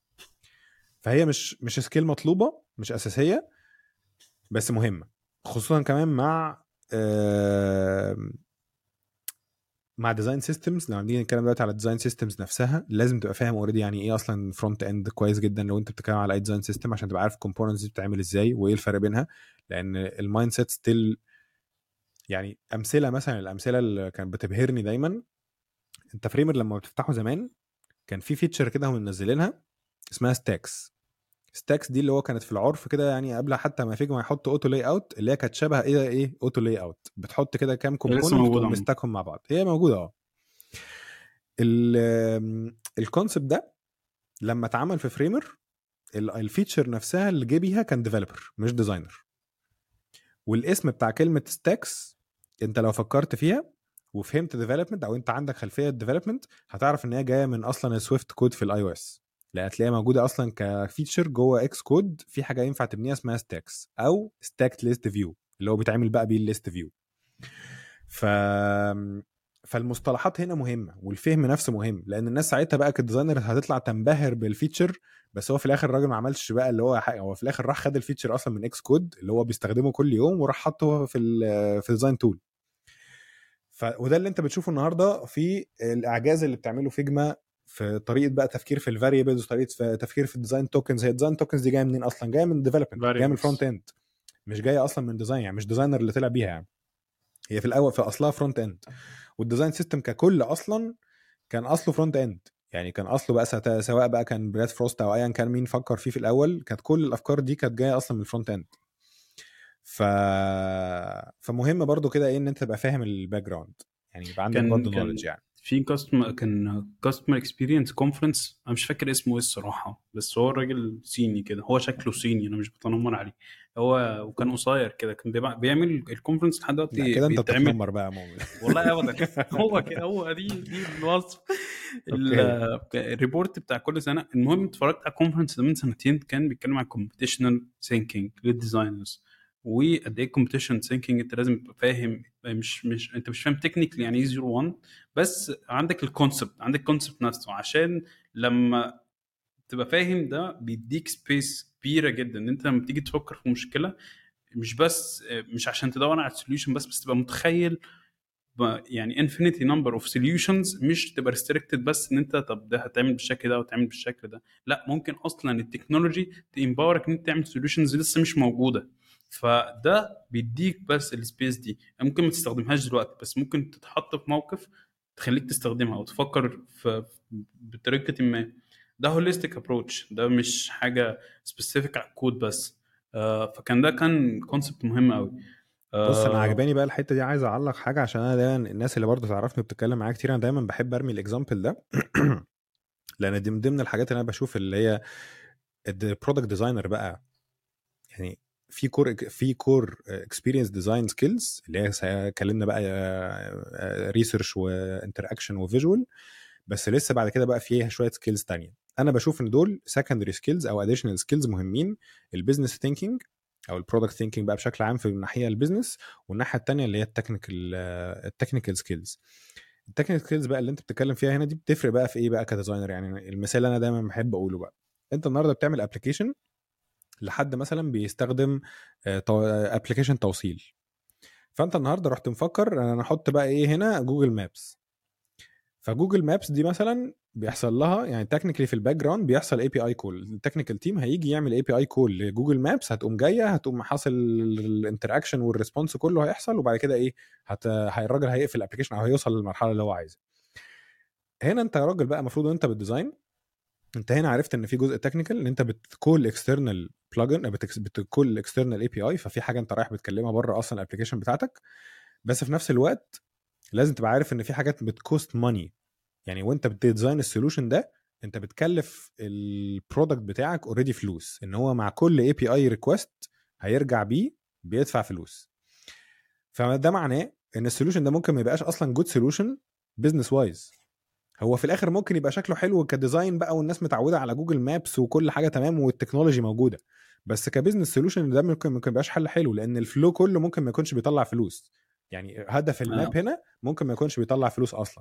فهي مش مش سكيل مطلوبه مش اساسيه بس مهمه خصوصا كمان مع آم، مع ديزاين سيستمز لما بنيجي نتكلم دلوقتي على ديزاين سيستمز نفسها لازم تبقى فاهم اوريدي يعني ايه اصلا فرونت اند كويس جدا لو انت بتتكلم على اي ديزاين سيستم عشان تبقى عارف الكومبوننتس دي بتتعمل ازاي وايه الفرق بينها لان المايند سيت ستيل يعني امثله مثلا الامثله اللي كانت بتبهرني دايما انت فريمر لما بتفتحه زمان كان في فيتشر كده هم منزلينها اسمها ستاكس ستاكس دي اللي هو كانت في العرف كده يعني قبل حتى ما فيجما يحط اوتو لاي اوت اللي هي كانت شبه ايه ايه اوتو لاي اوت بتحط كده كام كومبوننت ومستكهم مع بعض هي موجوده اه الكونسبت ده لما اتعمل في فريمر الفيتشر نفسها اللي جه بيها كان ديفلوبر مش ديزاينر والاسم بتاع كلمه ستاكس انت لو فكرت فيها وفهمت ديفلوبمنت او انت عندك خلفيه ديفلوبمنت هتعرف ان هي جايه من اصلا السويفت كود في الاي او اس لا هتلاقيها موجوده اصلا كفيتشر جوه اكس كود في حاجه ينفع تبنيها اسمها ستاكس او ستاكت ليست فيو اللي هو بيتعمل بقى بيه الليست فيو ف فالمصطلحات هنا مهمه والفهم نفسه مهم لان الناس ساعتها بقى كديزاينر هتطلع تنبهر بالفيتشر بس هو في الاخر الراجل ما عملش بقى اللي هو حاجة. هو في الاخر راح خد الفيتشر اصلا من اكس كود اللي هو بيستخدمه كل يوم وراح حاطه في في ديزاين تول ف... وده اللي انت بتشوفه النهارده في الاعجاز اللي بتعمله فيجما في طريقه بقى تفكير في الفاريبلز وطريقه تفكير في الديزاين توكنز هي الديزاين توكنز دي جايه منين اصلا جايه من ديفلوبمنت جايه من الفرونت اند مش جايه اصلا من ديزاين يعني مش ديزاينر اللي طلع بيها يعني هي في الاول في اصلها فرونت اند والديزاين سيستم ككل اصلا كان اصله فرونت اند يعني كان اصله بقى سواء بقى كان براد فروست او ايا كان مين فكر فيه في الاول كانت كل الافكار دي كانت جايه اصلا من الفرونت اند ف فمهم برضو كده ايه ان انت تبقى فاهم الباك جراوند يعني يبقى عندك برضه نولج يعني في كاستمر كان كاستمر اكسبيرينس كونفرنس انا مش فاكر اسمه ايه الصراحه بس هو الراجل صيني كده هو شكله صيني انا مش بتنمر عليه هو وكان قصير كده كان بيعمل الكونفرنس لحد دلوقتي كده انت بتتنمر بقى مؤمن والله ابدا هو كده هو دي دي الوصف الريبورت بتاع كل سنه المهم اتفرجت على الكونفرنس ده من سنتين كان بيتكلم عن كومبيتيشنال ثينكينج للديزاينرز وقد ايه كومبيتيشن ثينكينج انت لازم تبقى فاهم مش مش انت مش فاهم تكنيكلي يعني ايه 0 1 بس عندك الكونسبت عندك الكونسبت نفسه عشان لما تبقى فاهم ده بيديك سبيس كبيره جدا ان انت لما تيجي تفكر في مشكله مش بس مش عشان تدور على السوليوشن بس بس تبقى متخيل يعني انفينيتي نمبر اوف سوليوشنز مش تبقى ريستريكتد بس ان انت طب ده هتعمل بالشكل ده وتعمل بالشكل ده لا ممكن اصلا التكنولوجي تامباورك ان انت تعمل سوليوشنز لسه مش موجوده فده بيديك بس السبيس دي ممكن ما تستخدمهاش دلوقتي بس ممكن تتحط في موقف تخليك تستخدمها او تفكر في بطريقه ما ده هوليستيك ابروتش ده مش حاجه سبيسيفيك على الكود بس آه فكان ده كان كونسبت مهم قوي آه بص انا عجباني بقى الحته دي عايز اعلق حاجه عشان انا دايما الناس اللي برضه تعرفني بتتكلم معايا كتير انا دايما بحب ارمي الاكزامبل ده لان دي من ضمن الحاجات اللي انا بشوف اللي هي البرودكت ديزاينر بقى يعني في كور في كور اكسبيرينس ديزاين سكيلز اللي هي اتكلمنا بقى ريسيرش وانتر اكشن وفيجوال بس لسه بعد كده بقى فيها شويه سكيلز تانية انا بشوف ان دول سكندري سكيلز او اديشنال سكيلز مهمين البيزنس ثينكينج او البرودكت ثينكينج بقى بشكل عام في الناحيه البيزنس والناحيه الثانيه اللي هي التكنيكال التكنيكال سكيلز التكنيكال سكيلز بقى اللي انت بتتكلم فيها هنا دي بتفرق بقى في ايه بقى كديزاينر يعني المثال اللي انا دايما بحب اقوله بقى انت النهارده بتعمل ابلكيشن لحد مثلا بيستخدم ابلكيشن توصيل فانت النهارده رحت مفكر انا احط بقى ايه هنا جوجل مابس فجوجل مابس دي مثلا بيحصل لها يعني تكنيكلي في الباك جراوند بيحصل اي بي اي كول التكنيكال تيم هيجي يعمل اي بي اي كول لجوجل مابس هتقوم جايه هتقوم حاصل الانتراكشن والريسبونس كله هيحصل وبعد كده ايه هت... الراجل هيقفل الابلكيشن او هيوصل للمرحله اللي هو عايزها هنا انت يا راجل بقى المفروض انت بالديزاين انت هنا عرفت ان في جزء تكنيكال ان انت بتكول اكسترنال بلجن بتكول اكسترنال اي بي اي ففي حاجه انت رايح بتكلمها بره اصلا الابلكيشن بتاعتك بس في نفس الوقت لازم تبقى عارف ان في حاجات بتكوست ماني يعني وانت بتديزاين السولوشن ده انت بتكلف البرودكت بتاعك اوريدي فلوس ان هو مع كل اي بي اي ريكوست هيرجع بيه بيدفع فلوس فده معناه ان السولوشن ده ممكن ما يبقاش اصلا جود سولوشن بزنس وايز هو في الاخر ممكن يبقى شكله حلو كديزاين بقى والناس متعوده على جوجل مابس وكل حاجه تمام والتكنولوجي موجوده بس كبزنس سولوشن ده ممكن ممكن يبقاش حل حلو لان الفلو كله ممكن ما يكونش بيطلع فلوس يعني هدف الماب آه. هنا ممكن ما يكونش بيطلع فلوس اصلا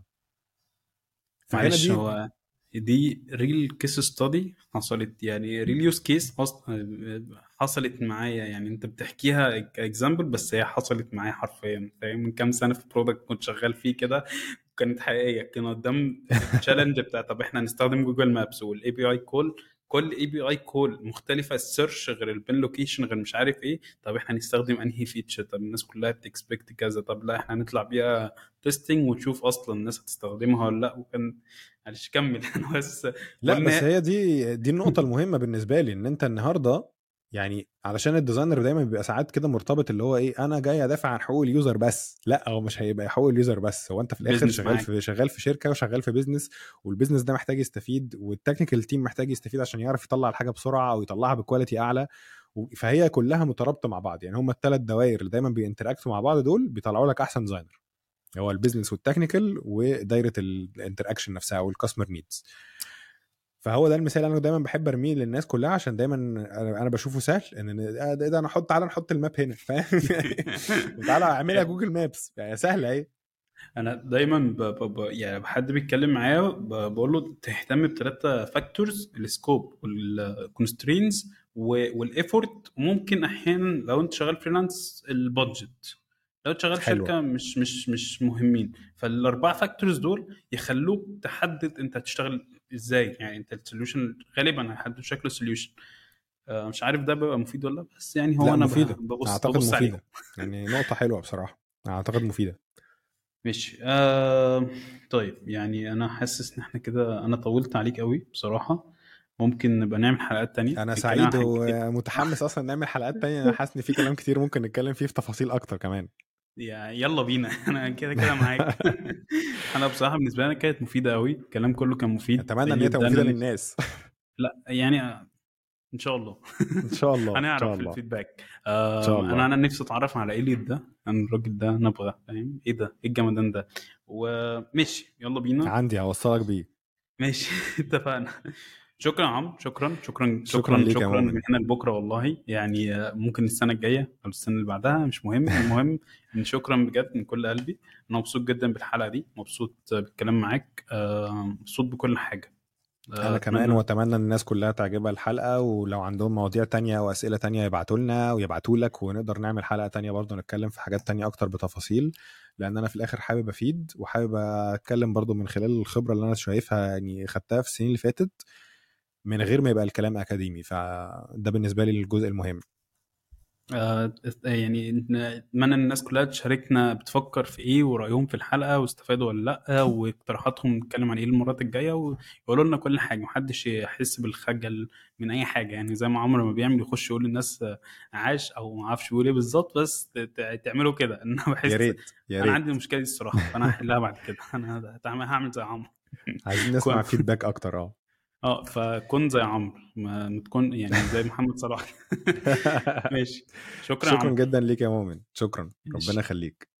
معلش هو دي ريل كيس ستادي حصلت يعني ريل يوز كيس حصلت معايا يعني انت بتحكيها اكزامبل بس هي حصلت معايا حرفيا فاهم من كام سنه في برودكت كنت شغال فيه كده كانت حقيقيه كان قدام التشالنج بتاع طب احنا هنستخدم جوجل مابس والاي بي اي كول كل اي بي اي كول مختلفه السيرش غير البين لوكيشن غير مش عارف ايه طب احنا هنستخدم انهي فيتشر طب الناس كلها بتكسبكت كذا طب لا احنا هنطلع بيها تيستنج ونشوف اصلا الناس هتستخدمها ولا لا وكان معلش كمل انا بس لا قلنا- بس هي دي دي النقطه المهمه بالنسبه لي ان انت النهارده يعني علشان الديزاينر دايما بيبقى ساعات كده مرتبط اللي هو ايه انا جاي ادافع عن حقوق اليوزر بس لا هو مش هيبقى حقوق اليوزر بس هو انت في الاخر Business شغال معاك. في شغال في شركه وشغال في بيزنس والبيزنس ده محتاج يستفيد والتكنيكال تيم محتاج يستفيد عشان يعرف يطلع الحاجه بسرعه او يطلعها بكواليتي اعلى و- فهي كلها مترابطه مع بعض يعني هم الثلاث دوائر اللي دايما بينتراكتوا مع بعض دول بيطلعوا لك احسن ديزاينر هو البيزنس والتكنيكال ودايره الانتراكشن نفسها او الكاستمر نيدز فهو ده المثال اللي انا دايما بحب ارميه للناس كلها عشان دايما انا أنا بشوفه سهل ان آه ده, ده انا احط تعالى نحط الماب هنا فاهم تعالى اعملها جوجل مابس يعني سهله اهي انا دايما ب... ب... ب... يعني حد بيتكلم معايا ب... بقول له تهتم بثلاثه فاكتورز السكوب والكونسترينز والايفورت وممكن احيانا لو انت شغال فريلانس البادجت لو انت شغال في حلوة. شركه مش مش مش مهمين فالاربعه فاكتورز دول يخلوك تحدد انت هتشتغل ازاي يعني انت السوليوشن غالبا هيحدد شكل السوليوشن آه، مش عارف ده بيبقى مفيد ولا لا بس يعني هو لا انا ب- مفيده ببص اعتقد ببص عليه مفيده يعني نقطه حلوه بصراحه اعتقد مفيده ماشي آه طيب يعني انا حاسس ان احنا كده انا طولت عليك قوي بصراحه ممكن نبقى نعمل حلقات تانية انا نتكلم عن سعيد حاجات كتير. ومتحمس اصلا نعمل حلقات تانية انا حاسس ان في كلام كتير ممكن نتكلم فيه في تفاصيل اكتر كمان يا- يلا بينا انا كده كده معاك انا بصراحه بالنسبه لي كانت مفيده قوي الكلام كله كان مفيد اتمنى ان هي تبقى جداً. مفيده للناس لا يعني آه، ان شاء الله ان شاء الله ان هنعرف شاء في الله الفيدباك آه إن شاء الله. انا انا نفسي اتعرف على ايليت ده انا الراجل ده نبغى فاهم ايه ده ايه الجمدان ده وماشي يلا بينا عندي هوصلك بيه ماشي اتفقنا شكرا يا عمرو شكرا شكرا شكراً شكرا ليك يا شكرا مؤمن. من هنا لبكره والله يعني آه، ممكن السنه الجايه او السنه اللي بعدها مش مهم المهم ان شكرا بجد من كل قلبي انا مبسوط جدا بالحلقه دي مبسوط بالكلام معاك آه، مبسوط بكل حاجه آه، انا كمان أتمنى- واتمنى ان الناس كلها تعجبها الحلقه ولو عندهم مواضيع تانية او اسئله تانية يبعتوا لنا ويبعتوا لك ونقدر نعمل حلقه تانية برضه نتكلم في حاجات تانية اكتر بتفاصيل لان انا في الاخر حابب افيد وحابب اتكلم برضه من خلال الخبره اللي انا شايفها يعني خدتها في السنين اللي فاتت من غير ما يبقى الكلام اكاديمي فده بالنسبه لي الجزء المهم آه، يعني اتمنى ان الناس كلها تشاركنا بتفكر في ايه ورايهم في الحلقه واستفادوا ولا لا واقتراحاتهم نتكلم عن ايه المرات الجايه ويقولوا لنا كل حاجه محدش يحس بالخجل من اي حاجه يعني زي ما عمرو ما بيعمل يخش يقول للناس آه، عاش او ما اعرفش يقول ايه بالظبط بس ت- ت- تعملوا كده انا بحس يا ريت يا انا ريت عندي المشكله دي الصراحه فانا هحلها بعد كده انا هعمل- هعمل زي عمرو عايزين نسمع كويس. فيدباك اكتر اه اه فكن زي عمرو ما ما تكون يعني زي محمد صلاح ماشي شكرا يا شكرا عمرو جدا ليك يا مؤمن شكرا ماشي. ربنا يخليك